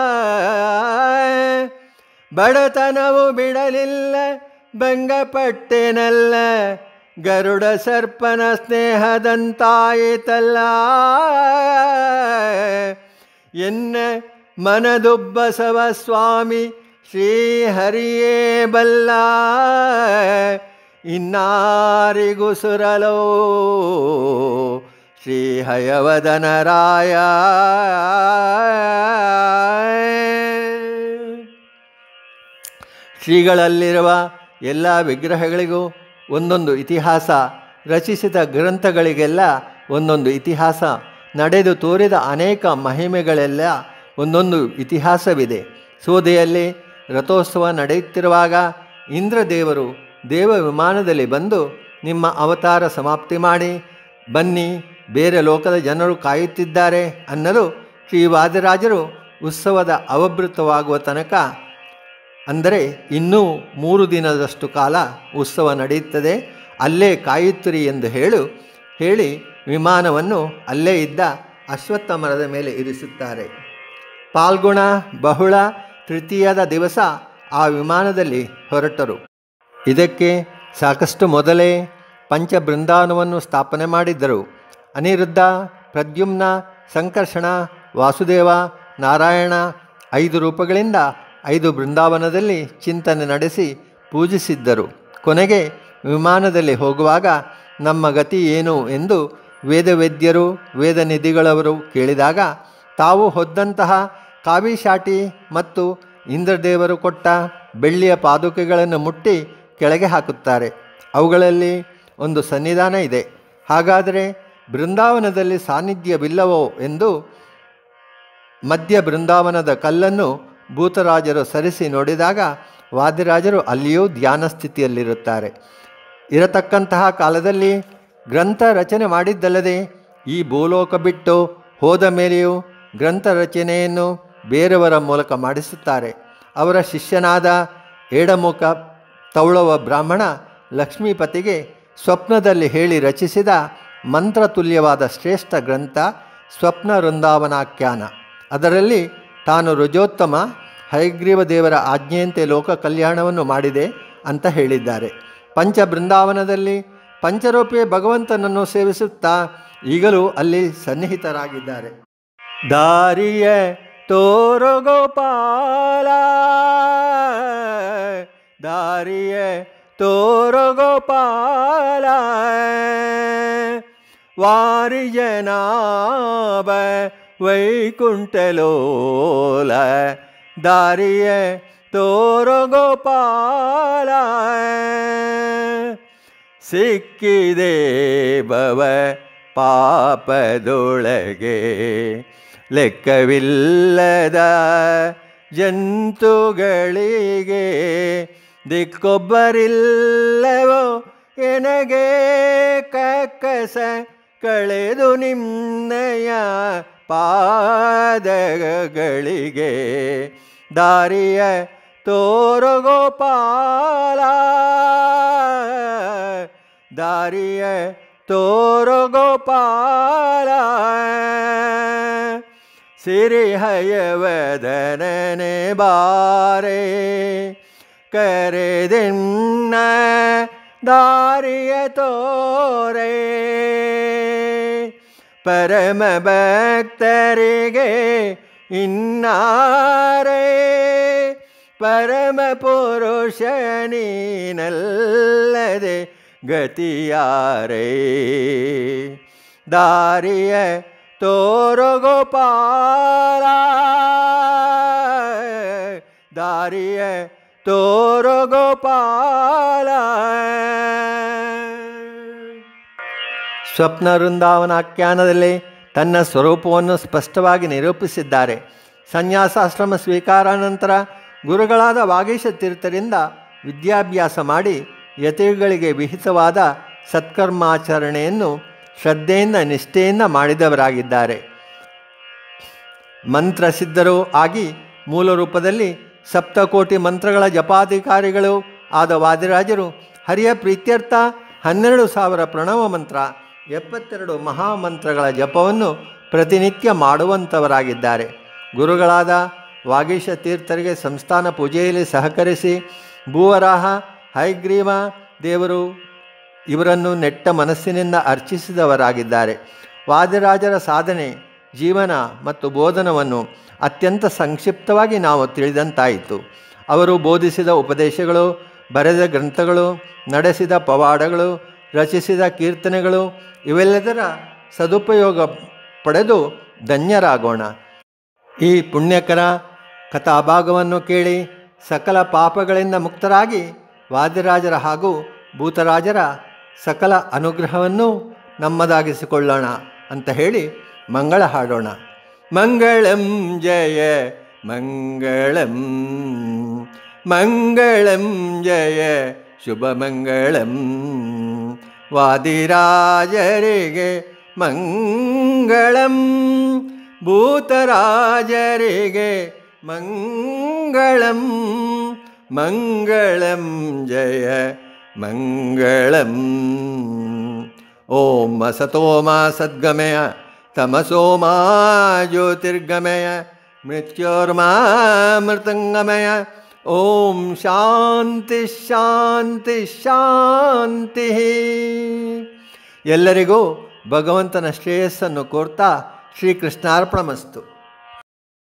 ಬಡತನವು ಬಿಡಲಿಲ್ಲ ಭಂಗಪಟ್ಟೆನಲ್ಲ ಗರುಡ ಸರ್ಪನ ಸ್ನೇಹದಂತಾಯಿತಲ್ಲ ಎನ್ನ ಮನದುಬ್ಬಸವ ಸ್ವಾಮಿ ಶ್ರೀಹರಿಯೇ ಬಲ್ಲ ಇನ್ನಾರಿಗೂ ಸುರಲೋ ಶ್ರೀ ಹಯವದನರಾಯ ಶ್ರೀಗಳಲ್ಲಿರುವ ಎಲ್ಲ ವಿಗ್ರಹಗಳಿಗೂ ಒಂದೊಂದು ಇತಿಹಾಸ ರಚಿಸಿದ ಗ್ರಂಥಗಳಿಗೆಲ್ಲ ಒಂದೊಂದು ಇತಿಹಾಸ ನಡೆದು ತೋರಿದ ಅನೇಕ ಮಹಿಮೆಗಳೆಲ್ಲ ಒಂದೊಂದು ಇತಿಹಾಸವಿದೆ ಸೋದೆಯಲ್ಲಿ ರಥೋತ್ಸವ ನಡೆಯುತ್ತಿರುವಾಗ ಇಂದ್ರದೇವರು ದೇವ ವಿಮಾನದಲ್ಲಿ ಬಂದು ನಿಮ್ಮ ಅವತಾರ ಸಮಾಪ್ತಿ ಮಾಡಿ ಬನ್ನಿ ಬೇರೆ ಲೋಕದ ಜನರು ಕಾಯುತ್ತಿದ್ದಾರೆ ಅನ್ನಲು ಶ್ರೀ ವಾದಿರಾಜರು ಉತ್ಸವದ ಅವಭೃತವಾಗುವ ತನಕ ಅಂದರೆ ಇನ್ನೂ ಮೂರು ದಿನದಷ್ಟು ಕಾಲ ಉತ್ಸವ ನಡೆಯುತ್ತದೆ ಅಲ್ಲೇ ಕಾಯುತ್ತಿರಿ ಎಂದು ಹೇಳು ಹೇಳಿ ವಿಮಾನವನ್ನು ಅಲ್ಲೇ ಇದ್ದ ಅಶ್ವತ್ಥ ಮರದ ಮೇಲೆ ಇರಿಸುತ್ತಾರೆ ಪಾಲ್ಗುಣ ಬಹುಳ ತೃತೀಯದ ದಿವಸ ಆ ವಿಮಾನದಲ್ಲಿ ಹೊರಟರು ಇದಕ್ಕೆ ಸಾಕಷ್ಟು ಮೊದಲೇ ಪಂಚ ಬೃಂದಾವನವನ್ನು ಸ್ಥಾಪನೆ ಮಾಡಿದ್ದರು ಅನಿರುದ್ಧ ಪ್ರದ್ಯುಮ್ನ ಸಂಕರ್ಷಣ ವಾಸುದೇವ ನಾರಾಯಣ ಐದು ರೂಪಗಳಿಂದ ಐದು ಬೃಂದಾವನದಲ್ಲಿ ಚಿಂತನೆ ನಡೆಸಿ ಪೂಜಿಸಿದ್ದರು ಕೊನೆಗೆ ವಿಮಾನದಲ್ಲಿ ಹೋಗುವಾಗ ನಮ್ಮ ಗತಿ ಏನು ಎಂದು ವೇದವೇದ್ಯರು ವೇದನಿಧಿಗಳವರು ಕೇಳಿದಾಗ ತಾವು ಹೊದ್ದಂತಹ ಕಾವಿಶಾಟಿ ಮತ್ತು ಇಂದ್ರದೇವರು ಕೊಟ್ಟ ಬೆಳ್ಳಿಯ ಪಾದುಕೆಗಳನ್ನು ಮುಟ್ಟಿ ಕೆಳಗೆ ಹಾಕುತ್ತಾರೆ ಅವುಗಳಲ್ಲಿ ಒಂದು ಸನ್ನಿಧಾನ ಇದೆ ಹಾಗಾದರೆ ಬೃಂದಾವನದಲ್ಲಿ ಸಾನ್ನಿಧ್ಯವಿಲ್ಲವೋ ಎಂದು ಮಧ್ಯ ಬೃಂದಾವನದ ಕಲ್ಲನ್ನು ಭೂತರಾಜರು ಸರಿಸಿ ನೋಡಿದಾಗ ವಾದಿರಾಜರು ಅಲ್ಲಿಯೂ ಧ್ಯಾನ ಸ್ಥಿತಿಯಲ್ಲಿರುತ್ತಾರೆ ಇರತಕ್ಕಂತಹ ಕಾಲದಲ್ಲಿ ಗ್ರಂಥ ರಚನೆ ಮಾಡಿದ್ದಲ್ಲದೆ ಈ ಭೂಲೋಕ ಬಿಟ್ಟು ಹೋದ ಮೇಲೆಯೂ ಗ್ರಂಥ ರಚನೆಯನ್ನು ಬೇರೆಯವರ ಮೂಲಕ ಮಾಡಿಸುತ್ತಾರೆ ಅವರ ಶಿಷ್ಯನಾದ ಏಡಮುಖ ತೌಳವ ಬ್ರಾಹ್ಮಣ ಲಕ್ಷ್ಮೀಪತಿಗೆ ಸ್ವಪ್ನದಲ್ಲಿ ಹೇಳಿ ರಚಿಸಿದ ಮಂತ್ರತುಲ್ಯವಾದ ಶ್ರೇಷ್ಠ ಗ್ರಂಥ ಸ್ವಪ್ನ ವೃಂದಾವನಾಖ್ಯಾನ ಅದರಲ್ಲಿ ತಾನು ರುಜೋತ್ತಮ ಹಯಗ್ರೀವ ದೇವರ ಆಜ್ಞೆಯಂತೆ ಲೋಕ ಕಲ್ಯಾಣವನ್ನು ಮಾಡಿದೆ ಅಂತ ಹೇಳಿದ್ದಾರೆ ಪಂಚ ಬೃಂದಾವನದಲ್ಲಿ ಪಂಚರೂಪಿಯ ಭಗವಂತನನ್ನು ಸೇವಿಸುತ್ತಾ ಈಗಲೂ ಅಲ್ಲಿ ಸನ್ನಿಹಿತರಾಗಿದ್ದಾರೆ ದಾರಿಯ ತೋರೋ ಗೋಪಾಲ ದಾರಿಯ ತೋರೋ ಗೋಪಾಲ ವಾರಿಜನಾಭ ವೈಕುಂಠಲೋಲ ದಾರಿಯ ತೋರೋ ಗೋಪಾಲ ಸಿಕ್ಕಿದೆ ಭವ ಪಾಪದೊಳಗೆ ಲೆಕ್ಕವಿಲ್ಲದ ಜಂತುಗಳಿಗೆ ದಿಕ್ಕೊಬ್ಬರಿಲ್ಲವೋ ಎನಗೆ ಕಕ್ಕಸ ಕಳೆದು ನಿನ್ನಯ ಪಾದಗಳಿಗೆ ದಾರಿಯ ತೋರೋ ಗೋಪಾಲ ದಾರಿಯ ತೋರೋ ಗೋಪಾಲ ಸಿರಿಹಯವದನನೆ ಬಾರೆ ಕರೆದೆನ್ನ ದಾರಿಯ ತೋರೆ ಪರಮ ಭಕ್ತರಿಗೆ ಇನ್ನಾರೆ ಪರಮ ಪುರುಷ ನೀನಲ್ಲದೆ ಗತಿಯಾರೆ ದಾರಿಯ ತೋರೋ ಗೋಪಾಲ ದಾರಿಯ ತೋರೋ ಗೋಪಾಲ ಸ್ವಪ್ನ ವೃಂದಾವನಾಖ್ಯಾನದಲ್ಲಿ ತನ್ನ ಸ್ವರೂಪವನ್ನು ಸ್ಪಷ್ಟವಾಗಿ ನಿರೂಪಿಸಿದ್ದಾರೆ ಸನ್ಯಾಸಾಶ್ರಮ ಸ್ವೀಕಾರಾನಂತರ ಗುರುಗಳಾದ ವಾಗೀಶ ತೀರ್ಥರಿಂದ ವಿದ್ಯಾಭ್ಯಾಸ ಮಾಡಿ ಯತಿಗಳಿಗೆ ವಿಹಿತವಾದ ಸತ್ಕರ್ಮಾಚರಣೆಯನ್ನು ಶ್ರದ್ಧೆಯಿಂದ ನಿಷ್ಠೆಯಿಂದ ಮಾಡಿದವರಾಗಿದ್ದಾರೆ ಮಂತ್ರಸಿದ್ಧರೂ ಆಗಿ ಮೂಲ ರೂಪದಲ್ಲಿ ಸಪ್ತಕೋಟಿ ಮಂತ್ರಗಳ ಜಪಾಧಿಕಾರಿಗಳು ಆದ ವಾದಿರಾಜರು ಹರಿಯ ಪ್ರೀತ್ಯರ್ಥ ಹನ್ನೆರಡು ಸಾವಿರ ಪ್ರಣವ ಮಂತ್ರ ಎಪ್ಪತ್ತೆರಡು ಮಹಾಮಂತ್ರಗಳ ಜಪವನ್ನು ಪ್ರತಿನಿತ್ಯ ಮಾಡುವಂಥವರಾಗಿದ್ದಾರೆ ಗುರುಗಳಾದ ವಾಗೀಶ ತೀರ್ಥರಿಗೆ ಸಂಸ್ಥಾನ ಪೂಜೆಯಲ್ಲಿ ಸಹಕರಿಸಿ ಭೂವರಾಹ ಹೈಗ್ರೀವ ದೇವರು ಇವರನ್ನು ನೆಟ್ಟ ಮನಸ್ಸಿನಿಂದ ಅರ್ಚಿಸಿದವರಾಗಿದ್ದಾರೆ ವಾದಿರಾಜರ ಸಾಧನೆ ಜೀವನ ಮತ್ತು ಬೋಧನವನ್ನು ಅತ್ಯಂತ ಸಂಕ್ಷಿಪ್ತವಾಗಿ ನಾವು ತಿಳಿದಂತಾಯಿತು ಅವರು ಬೋಧಿಸಿದ ಉಪದೇಶಗಳು ಬರೆದ ಗ್ರಂಥಗಳು ನಡೆಸಿದ ಪವಾಡಗಳು ರಚಿಸಿದ ಕೀರ್ತನೆಗಳು ಇವೆಲ್ಲದರ ಸದುಪಯೋಗ ಪಡೆದು ಧನ್ಯರಾಗೋಣ ಈ ಪುಣ್ಯಕರ ಕಥಾಭಾಗವನ್ನು ಕೇಳಿ ಸಕಲ ಪಾಪಗಳಿಂದ ಮುಕ್ತರಾಗಿ ವಾದಿರಾಜರ ಹಾಗೂ ಭೂತರಾಜರ ಸಕಲ ಅನುಗ್ರಹವನ್ನು ನಮ್ಮದಾಗಿಸಿಕೊಳ್ಳೋಣ ಅಂತ ಹೇಳಿ ಮಂಗಳ ಹಾಡೋಣ ಮಂಗಳಂ ಜಯ ಮಂಗಳಂ ಮಂಗಳಂ ಜಯ ಶುಭ ಮಂಗಳಂ ವಾದಿರಾಜರಿಗೆ ಮಂಗಳಂ ಭೂತರಾಜರಿಗೆ ಮಂಗಳಂ ಮಂಗಳಂ ಜಯ ಮಂಗಳಂ ಓಂ ಅಸತೋ ಮಾ ಸದ್ಗಮಯ ತಮಸೋ ಮಾ ಜ್ಯೋತಿರ್ಗಮಯ ಮೃತ್ಯೋರ್ಮಾ ಮೃತಂಗಮಯ ಓಂ ಶಾಂತಿ ಶಾಂತಿ ಶಾಂತಿ ಎಲ್ಲರಿಗೂ ಭಗವಂತನ ಶ್ರೇಯಸ್ಸನ್ನು ಕೋರ್ತಾ ಶ್ರೀಕೃಷ್ಣಾರ್ಪಣಮಸ್ತು